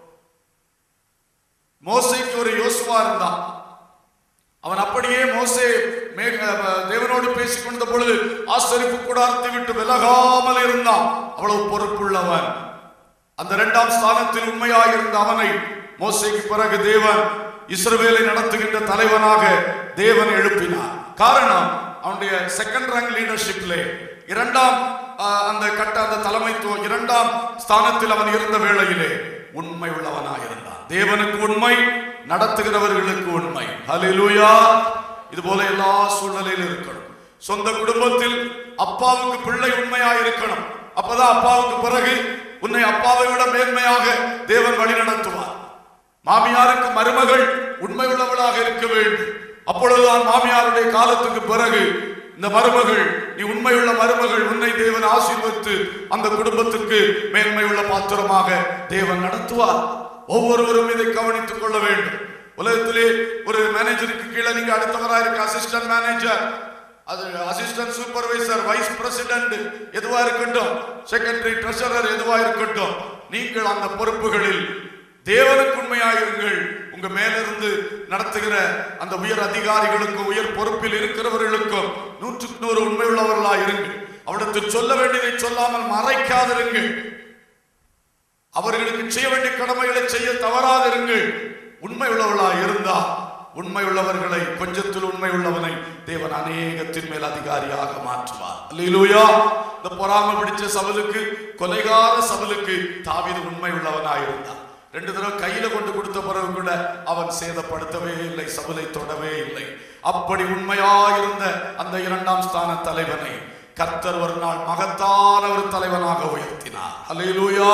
மோசைக்கு ஒரு யோசுவா இருந்தான் அவன் அப்படியே மோசே மேக தேவனோடு பேசிக் கொண்ட பொழுது ஆசரிப்பு கூடாரத்தை விட்டு விலகாமல் இருந்தான் அவ்வளவு பொறுப்புள்ளவன் அந்த இரண்டாம் ஸ்தானத்தில் உண்மையாக இருந்த அவனை மோசைக்கு பிறகு தேவன் இஸ்ரவேலை நடத்துகின்ற தலைவனாக தேவன் எழுப்பினார் காரணம் அவனுடைய செகண்ட் ரேங்க் லீடர்ஷிப்ல இரண்டாம் ஆஹ், அந்த கட்ட அந்த தலைமைத்துவம் இரண்டாம் ஸ்தானத்தில் அவன் இருந்த வேளையிலே உண்மை உள்ளவனாக இருந்தான் தேவனுக்கு உண்மை நடத்துகிறவர்களுக்கு உண்மை ஹalleluya இது போல எல்லா சூழ்நிலையிலும் இருக்கணும் சொந்த குடும்பத்தில் அப்பாவுக்கு பிள்ளை உண்மையாக இருக்கணும் அப்பதான் அப்பாவுக்கு பிறகு உன்னை அப்பாவை விட மேன்மையாக தேவன் வழி நடத்துவார் மாமியாருக்கு மருமகள் உண்மை உள்ளவளாக இருக்க வேண்டும் அப்பொழுதுதான் மாமியாருடைய காலத்துக்கு பிறகு இந்த மருமகள் நீ உண்மையுள்ள மருமகள் உன்னை தேவன் ஆசீர்வதித்து அந்த குடும்பத்துக்கு மேன்மையுள்ள பாத்திரமாக தேவன் நடத்துவார் ஒவ்வொருவரும் இதை கவனித்துக் கொள்ள வேண்டும் உலகத்திலே ஒரு மேனேஜருக்கு கீழே நீங்க அடுத்தவராக இருக்க அசிஸ்டன்ட் மேனேஜர் அது அசிஸ்டன்ட் சூப்பர்வைசர் வைஸ் பிரசிடென்ட் எதுவா இருக்கட்டும் செக்ரட்டரி ட்ரெஷரர் எதுவா இருக்கட்டும் நீங்கள் அந்த பொறுப்புகளில் தேவனுக்கு உண்மையாயிருங்கள் உங்க மேலிருந்து நடத்துகிற அந்த உயர் அதிகாரிகளுக்கும் உயர் பொறுப்பில் இருக்கிறவர்களுக்கும் நூற்றுக்கு நூறு உண்மை உள்ளவர்களா இருங்கள் அவரிடத்தில் சொல்ல வேண்டியதை சொல்லாமல் மறைக்காதிருங்கள் அவர்களுக்கு செய்ய வேண்டிய கடமைகளை செய்ய தவறாதிருங்கள் உண்மை உள்ளவர்களா இருந்தா உண்மை உள்ளவர்களை கொஞ்சத்தில் உண்மை உள்ளவனை தேவன் அநேகத்தின் மேல் அதிகாரியாக மாற்றுவார் அல்லேலூயா இந்த பொறாமை பிடிச்ச சபலுக்கு கொலைகார சபலுக்கு தாவீது உண்மை உள்ளவனாயிருந்தான் ரெண்டு தடவை கையில கொண்டு கொடுத்த பிறகு கூட அவன் சேதப்படுத்தவே இல்லை சபலை தொடவே இல்லை அப்படி உண்மையாயிருந்த அந்த இரண்டாம் ஸ்தான தலைவனை கர்த்தர் ஒரு நாள் மகத்தான ஒரு தலைவனாக உயர்த்தினார் அல்லேலூயா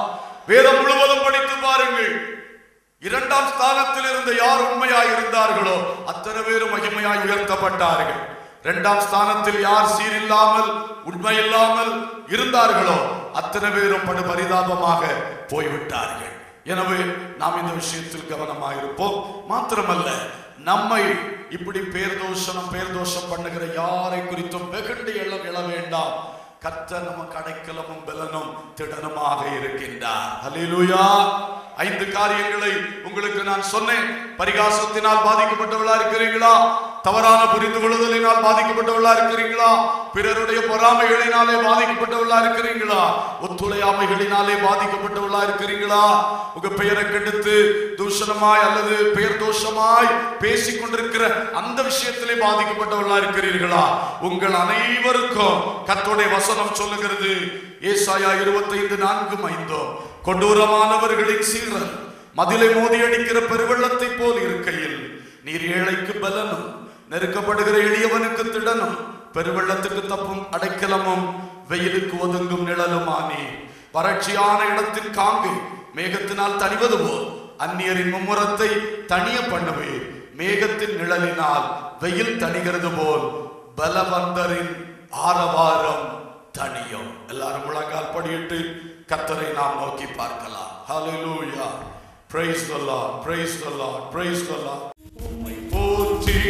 வேதம் முழுவதும் படித்து பாருங்கள் இரண்டாம் ஸ்தானத்தில் இருந்த யார் உண்மையாய் இருந்தார்களோ அத்தனை பேரும் மகிமையாய் உயர்த்தப்பட்டார்கள் இரண்டாம் ஸ்தானத்தில் யார் சீரில்லாமல் உண்மை இல்லாமல் இருந்தார்களோ அத்தனை பேரும் படு பரிதாபமாக போய்விட்டார்கள் எனவே நாம் இந்த விஷயத்தில் கவனமாயிருப்போம் மாத்திரமல்ல நம்மை இப்படி பேர்தோஷனம் பேர்தோஷம் பண்ணுகிற யாரை குறித்தும் வெகுண்டு எழ எழ வேண்டாம் கர்த்தர் நமக்கு அடைக்கலமும் பலனும் திடனுமாக இருக்கின்றார் ஹalleluya ஐந்து காரியங்களை உங்களுக்கு நான் சொன்னேன் பரிகாசத்தினால் பாதிக்கப்பட்டவளா இருக்கிறீங்களா தவறான புரிந்து கொள்ளுதலினால் பாதிக்கப்பட்டவளா இருக்கிறீங்களா பிறருடைய பொறாமைகளினாலே பாதிக்கப்பட்டவளா இருக்கிறீங்களா ஒத்துழையாமைகளினாலே பாதிக்கப்பட்டவளா இருக்கிறீங்களா உங்க பெயரை கெடுத்து தூஷணமாய் அல்லது பெயர் தோஷமாய் பேசிக் கொண்டிருக்கிற அந்த விஷயத்திலே பாதிக்கப்பட்டவர்களா இருக்கிறீர்களா உங்கள் அனைவருக்கும் கர்த்தருடைய வசனம் சொல்லுகிறது ஏசாயா இருபத்தைந்து நான்கும் ஐந்தோ கொடூரமானவர்களின் சீரல் மதிலை மோதி அடிக்கிற பெருவெள்ளத்தை போல் இருக்கையில் நீர் ஏழைக்கு பலனும் நெருக்கப்படுகிற எளியவனுக்கு திடனும் பெருவெள்ளத்துக்கு தப்பும் அடைக்கலமும் வெயிலுக்கு ஒதுங்கும் நிழலுமானே வறட்சியான இடத்தின் காங்கு மேகத்தினால் தணிவது போல் அந்நியரின் மும்முரத்தை தணிய பண்ணுவே மேகத்தின் நிழலினால் வெயில் தணிகிறது போல் பலவந்தரின் ஆரவாரம் தணியும் எல்லாரும் முழங்கால் படியிட்டு கர்த்தரை நாம் நோக்கி பார்க்கலாம் ஹalleluya praise the lord praise the lord praise the lord உம்மை போற்றி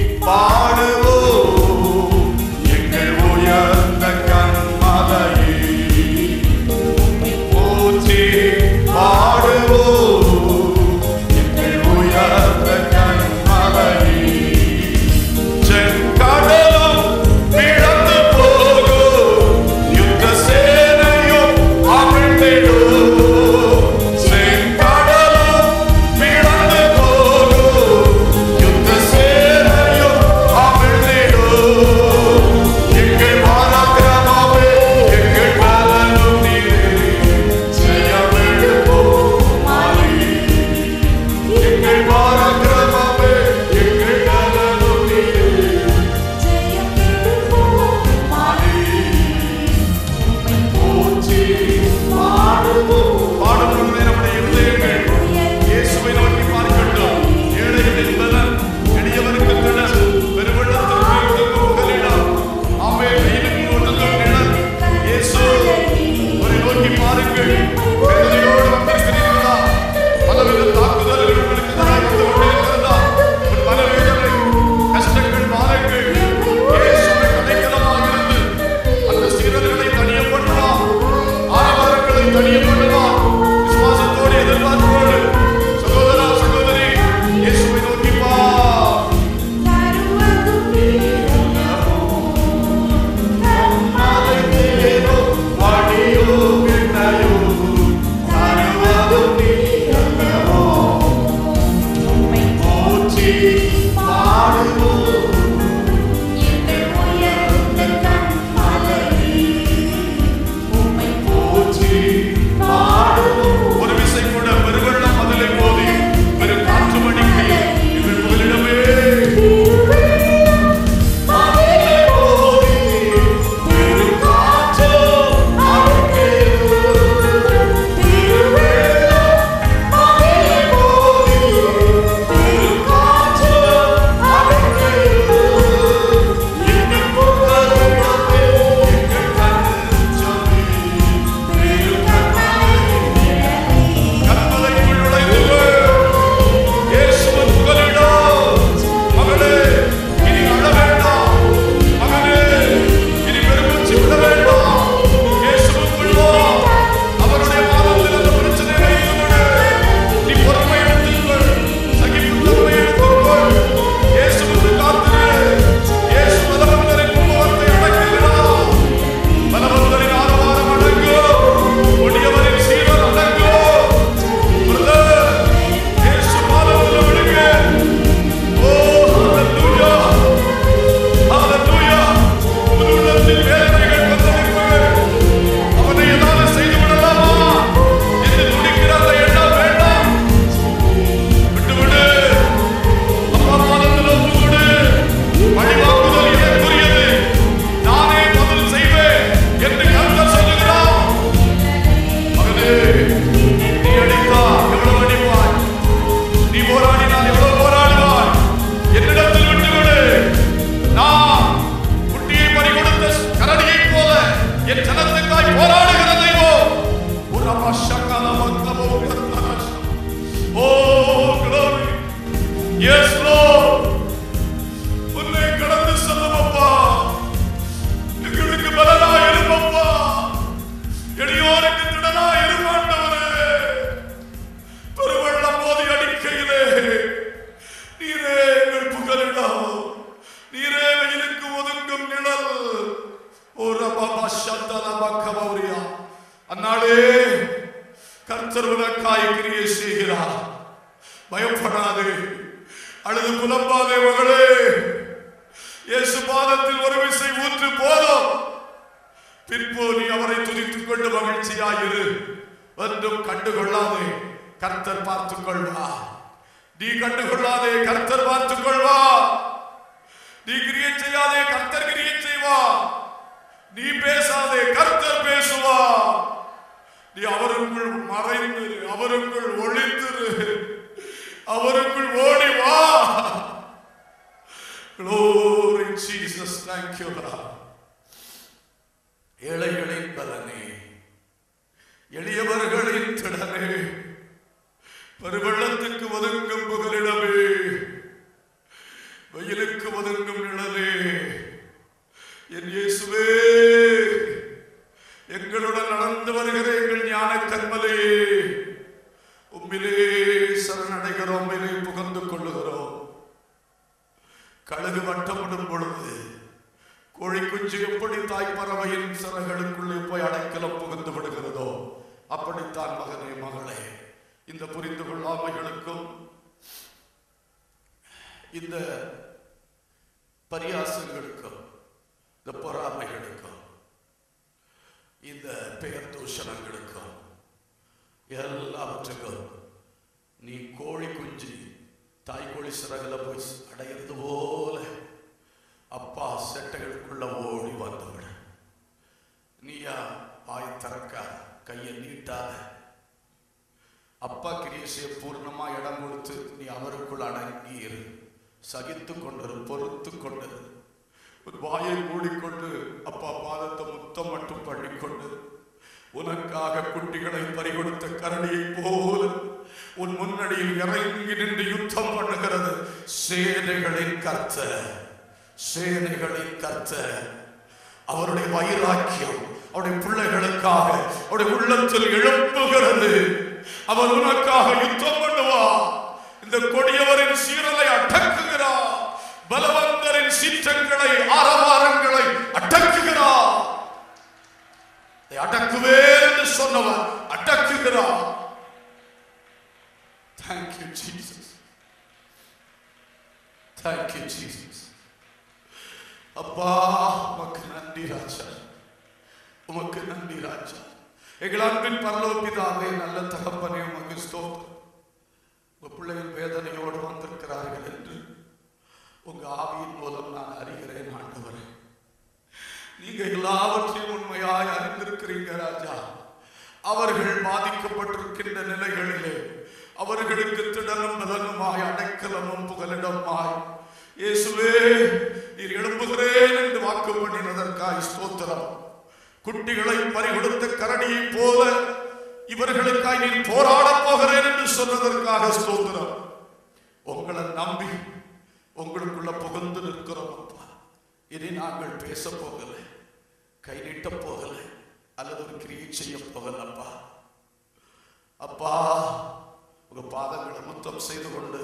பாடுவோம் எங்கள் உயர்ந்த கண்மலையே உம்மை போற்றி பாடுவோம் எங்கள் உயர்ந்த கண்மலையே செங்கடலும் பிளந்து போகும், யுத்த சேனையும் அமிழ்ந்திடும். செங்கடலும் பிளந்து போகும், யுத்த சேனையும் ஒரு விசை கூட பெருவெள்ளம் அதிலே மோதி பெரு காற்று மணிக்கு எங்கள் முதலிடமே கண்மலைக்குள் நுழைந்தவர் இயேசுவின் புகலிடம் மகளே இனி அழ வேண்டாம் மகனே இனி பெருமூச்சு விட வேண்டாம் இயேசுவுக்குள் வா அவருடைய பாதத்தில் அந்த பிரச்சனையை ஈடுபடு நீ பொறுமை எடுத்துக்கொள் சகிப்புத்தன்மை எடுத்துக்கொள் இயேசுவுக்கு காத்திரு இயேசு பலவந்தரின் முகத்தை அடக்குகிறார் பலவந்தரின் ஆரவாரம் அடங்கும் கொடியவரின் சீரன் அடங்கும் பிரதர் இயேசு பாதத்தில் விழுங்க ஓ ஹalleluya ஹalleluya உன் உள்ளத்தில் வேதனைகள் வந்திருப்பது அவனை ஏதாவது செய்து விடலாமா என்று துடிக்கிற அந்த எண்ணம் வேண்டாம் விட்டு விடு அப்பா பாதத்தில் ஒப்பு கொடு வழிவாக்குதல் எனக்குரியது நானே பதில் செய்வேன் என்று கர்த்தர் சொல்லுகிறார் மகனே நீ அடித்தால் எவ்வளவு அடிப்பாய் நீ போராடினால் எவ்வளவு போராடுவாய் என்னிடத்தில் விட்டுவிடு நான் குட்டியை பறி கொடுத்த கரடியைப் போல என் ஜனத்துக்காய் போராடுகிற தெய்வம் ஒரு அம்மா சங்கல மக்களோ ஓ glory yes lord உன்னை கடந்து செல்லும் அப்பா எங்களுக்கு பலனா இருப்பப்பா எளியோருக்கு திடனா இருமாண்டவரே பெருவெள்ளம் மோதி அடிக்கையிலே நீரே எங்கள் புகலிடம் நீரே வெயிலுக்கு ஒதுங்கும் நிழல் ஒரு பாபா சந்தன மக்கமௌரியா அந்நாளே கர்த்தர் உனக்காய் கிரியை செய்கிறார் பயப்படாதே அழுது புலம்பாதே மகளே இயேசு பாதத்தில் ஒரு விசை ஊற்று போதும் பின்பு நீ அவரை துதித்துக் கொண்டு மகிழ்ச்சியாயிரு ஒன்றும் கண்டுகொள்ளாதே கர்த்தர் பார்த்துக் கொள்வா நீ கண்டுகொள்ளாதே கர்த்தர் பார்த்துக் கொள்வா நீ கிரியை செய்யாதே கர்த்தர் கிரியை செய்வா நீ பேசாதே கர்த்தர் பேசுவா நீ அவருக்குள் மறைந்து அவருக்குள் ஒளிந்திரு அவருக்குள் ஓடி வா Glory Jesus, thank you, Lord. ஏழைகளின் பலனே எளியவர்களின் திடனே பெருவெள்ளத்துக்கு ஒதுங்கும் புகலிடமே வெயிலுக்கு ஒதுங்கும் நிழலே என் இயேசுவே எங்களுடன் நடந்து வருகிற எங்கள் ஞான கண்மலையே உம்மிலே சரணடைகிறோம் உம்மிலே புகழ்ந்து கொள்ளுகிறோம் கழுகு வட்டமிடும் பொழுது கோழி குஞ்சு எப்படி தாய் பறவையின் சிறகுகளுக்குள்ளே போய் அடைக்கலம் புகுந்து விடுகிறதோ அப்படித்தான் மகனே மகளே இந்த புரிந்து கொள்ளாமைகளுக்கும் இந்த பரியாசங்களுக்கும் இந்த பொறாமைகளுக்கும் இந்த பெயர் தூஷணங்களுக்கும் எல்லாவற்றுக்கும் நீ கோழி குஞ்சு தாய் கோழி சிறகுல போய் அடையிறது போல அப்பா செட்டைகளுக்குள்ள ஓடி வந்துவிட நீயா வாய் திறக்காத கையை நீட்டாத அப்பா கிரியேசிய பூர்ணமா இடம் கொடுத்து நீ அவருக்குள் அடங்கி இரு சகித்து கொண்டிரு பொறுத்து கொண்டிரு உன் வாயை மூடிக்கொண்டு அப்பா பாதத்தை முத்தம் மட்டும் பண்ணிக்கொண்டு உனக்காக குட்டிகளை பறிகொடுத்த கரடியைப் போல உன் முன்னணியில் இறங்கி நின்று யுத்தம் பண்ணுகிறது சேனைகளின் கர்த்தர் சேனைகளின் கர்த்தர் அவருடைய வைராக்கியம் அவருடைய பிள்ளைகளுக்காக அவருடைய உள்ளத்தில் எழுப்புகிறது அவர் உனக்காக யுத்தம் பண்ணுவார் இந்த கொடியவரின் சீரலை அடக்குகிறார் பலவந்தரின் சீற்றங்களை ஆரவாரங்களை அடக்குகிறார் இதை அடக்குவேன் என்று சொன்னவர் அடக்குகிறார் தேங்க்யூ ஜீசஸ் தேங்க்யூ ஜீசஸ் அப்பா உமக்கு நன்றி ராஜா உமக்கு நன்றி ராஜா எங்கள் அன்பின் பரலோக பிதாவே நல்ல தகப்பனே உமக்கு ஸ்தோத்திரம் உங்க பிள்ளைகள் வேதனையோடு வந்திருக்கிறார்கள் என்று உங்க ஆவியின் மூலம் நான் அறிகிறேன் ஆண்டவரே நீங்க எல்லாவற்றையும் உண்மையாய் அறிந்திருக்கிறீங்க ராஜா அவர்கள் பாதிக்கப்பட்டிருக்கின்ற நிலைகளிலே அவர்களுக்கு திடனும் பலனுமாய் அடைக்கலமும் புகலிடமாய் இயேசுவே நீர் எழும்புகிறேன் என்று வாக்கு பண்ணினதற்காய் ஸ்தோத்திரம் குட்டிகளை பறிகொடுத்த கரடியைப் போல இவர்களுக்காய் நீர் போராடப் போகிறேன் என்று சொன்னதற்காக ஸ்தோத்திரம் உங்களை நம்பி உங்களுக்குள்ள புகுந்து நிற்கிறோம் அப்பா இனி நாங்கள் பேச போகல கை நீட்ட போகல அல்லது ஒரு கிரியை செய்ய போகலப்பா அப்பா உங்க பாதங்களை முத்தம் செய்து கொண்டு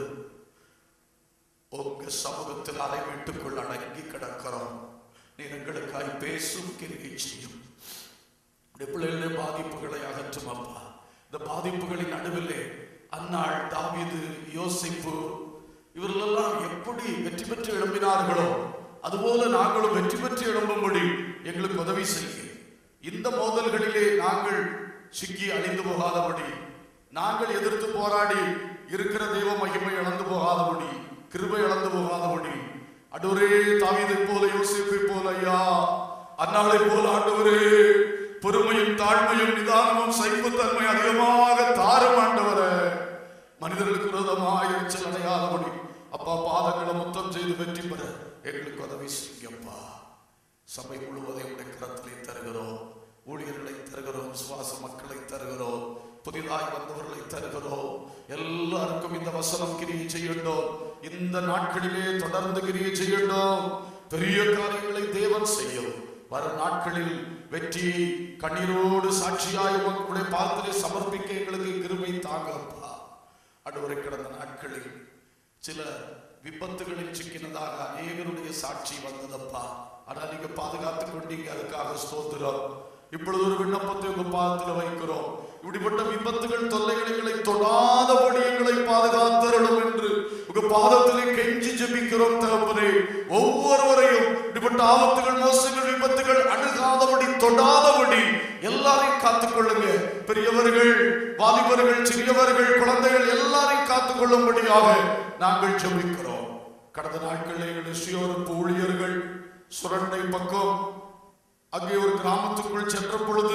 உங்க சமூகத்தில் அதை வீட்டுக்குள் அடங்கி கிடக்கிறோம் நீர் எங்களுக்காய் பேசும் கிரியை செய்யும் உடைய பிள்ளைகளுடைய பாதிப்புகளை அகற்றும் அப்பா இந்த பாதிப்புகளின் நடுவிலே அன்னாள் தாவீது யோசிப்பு இவர்களெல்லாம் எப்படி வெற்றி பெற்று எழும்பினார்களோ அதுபோல நாங்களும் வெற்றி பெற்று எழும்பும்படி எங்களுக்கு உதவி செய்ய இந்த மோதல்களிலே நாங்கள் சிக்கி அழிந்து போகாதபடி நாங்கள் எதிர்த்து போராடி இருக்கிற தெய்வ மகிமை இழந்து போகாதபடி கிருபை இழந்து போகாதபடி அடூரே தாவீதை போல யோசிப்பை போல ஐயா அன்னாளை போல ஆண்டவரே பொறுமையும் தாழ்மையும் நிதானமும் சைப்புத்தன்மை அதிகமாக தாரும் ஆண்டவரே மனிதர்களுக்கு விரோதமாக எரிச்சல் அடையாதபடி அப்பா பாதங்களை முத்தம் செய்து வெற்றி பெற எங்களுக்கு உதவி செய்யப்பா சபை முழுவதையும் உடைய கரத்திலே தருகிறோம் ஊழியர்களை தருகிறோம் சுவாச மக்களை தருகிறோம் புதிதாய் வந்தவர்களை தருகிறோம் எல்லாருக்கும் இந்த வசனம் கிரியை செய்யட்டும் இந்த நாட்களிலே தொடர்ந்து கிரியை செய்யட்டும் பெரிய காரியங்களை தேவன் செய்யும் வரும் நாட்களில் வெற்றியை கண்ணீரோடு சாட்சியாய் உங்களுடைய பாதத்திலே சமர்ப்பிக்க எங்களுக்கு கிருபை தாங்கப்பா அடுவரை கடந்த நாட்களில் சில விபத்துகளில் சிக்கினதாக அநேகருடைய சாட்சி வந்ததப்பா ஆனா நீங்க பாதுகாத்துக் கொண்டீங்க அதுக்காக ஸ்தோத்திரம் இப்பொழுது ஒரு விண்ணப்பத்தை உங்க பாதத்துல வைக்கிறோம் இப்படிப்பட்ட விபத்துகள் தொல்லைகளை தொடாதபடி எங்களை பாதுகாத்தரணும் என்று உங்க பாதத்திலே கெஞ்சி ஜெபிக்கிறோம் தகப்பனே ஒவ்வொருவரையும் இப்படிப்பட்ட ஆபத்துகள் மோசங்கள் விபத்துகள் அணுகாதபடி தொடாதபடி எல்லாரையும் காத்துக்கொள்ளுங்க பெரியவர்கள் வாலிபர்கள் சிறியவர்கள் குழந்தைகள் எல்லாரையும் காத்துக்கொள்ளும்படியாக நாங்கள் ஜெபிக்கிறோம் கடந்த நாட்களில் எங்கள் சியோருக்கு ஊழியர்கள் சுரண்டை பக்கம் அங்கே ஒரு கிராமத்துக்குள் சென்ற பொழுது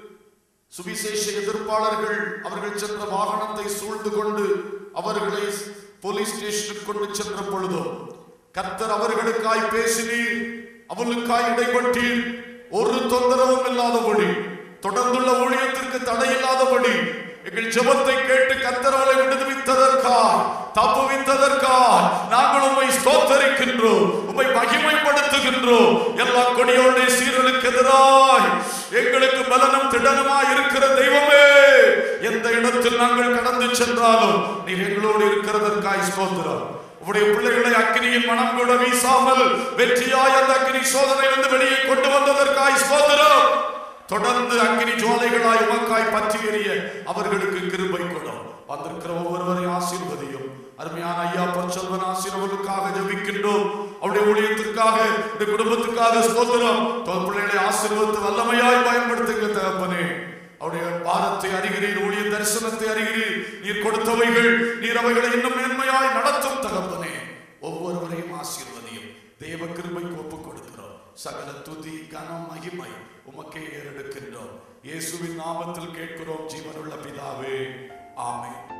சுவிசேஷ எதிர்ப்பாளர்கள் அவர்கள் சென்ற வாகனத்தை சூழ்ந்து கொண்டு அவர்களை போலீஸ் ஸ்டேஷனுக்கு கொண்டு சென்ற பொழுதோ கர்த்தர் அவர்களுக்காய் பேசினீர் அவர்களுக்காய் இடைப்பட்டீர் ஒரு தொந்தரவும் இல்லாதபடி தொடர்ந்துள்ள ஊழியத்திற்கு தடை இல்லாதபடி எங்கள் ஜெபத்தை கேட்டு கத்தரவளை விடுவித்ததற்காய் தப்புவித்ததற்காய் நாங்கள் உம்மை ஸ்தோத்தரிக்கின்றோம் உம்மை மகிமைப்படுத்துகின்றோம் எல்லா கொடியோடைய சீரலுக்கு எதிராய் எங்களுக்கு பலனும் திடனுமாய் இருக்கிற தெய்வமே எந்த இடத்தில் நாங்கள் கடந்து சென்றாலும் நீர் எங்களோடு இருக்கிறதற்காய் ஸ்தோத்திரம் உடைய பிள்ளைகளை அக்னியின் மனம் கூட வீசாமல் வெற்றியாய் அந்த அக்னி சோதனை வந்து வெளியே கொண்டு வந்ததற்காய் ஸ்தோத்திரம் தொடர்ந்து அக்னி ஜுவாலைகளாய் உமக்காய் பற்றி எறிய அவர்களுக்கு கிருபை கொடும் வந்திருக்கிற ஒவ்வொருவரையும் ஆசீர்வதியும் அருமையான ஐயா பொற்செல்வன் ஆசீர்வலுக்காக ஜெபிக்கின்றோம் அவருடைய ஊழியத்திற்காக இந்த குடும்பத்துக்காக ஸ்தோத்திரம் தன் பிள்ளைகளை ஆசீர்வத்து வல்லமையாய் பயன்படுத்துங்க தகப்பனே அவருடைய பாரத்தை அறிகிறீர் ஊழிய தரிசனத்தை அறிகிறீர் நீர் கொடுத்தவைகள் நீர் அவைகளை இன்னும் மேன்மையாய் நடத்தும் தகப்பனே ஒவ்வொருவரையும் ஆசீர்வதியும் தேவ கிருபைக்கு ஒப்புக் கொடுக்கிறோம் சகல துதி கனம் மகிமை உமக்கே ஏறெடுக்கின்றோம் இயேசுவின் நாமத்தில் கேட்கிறோம் ஜீவனுள்ள பிதாவே ஆமென்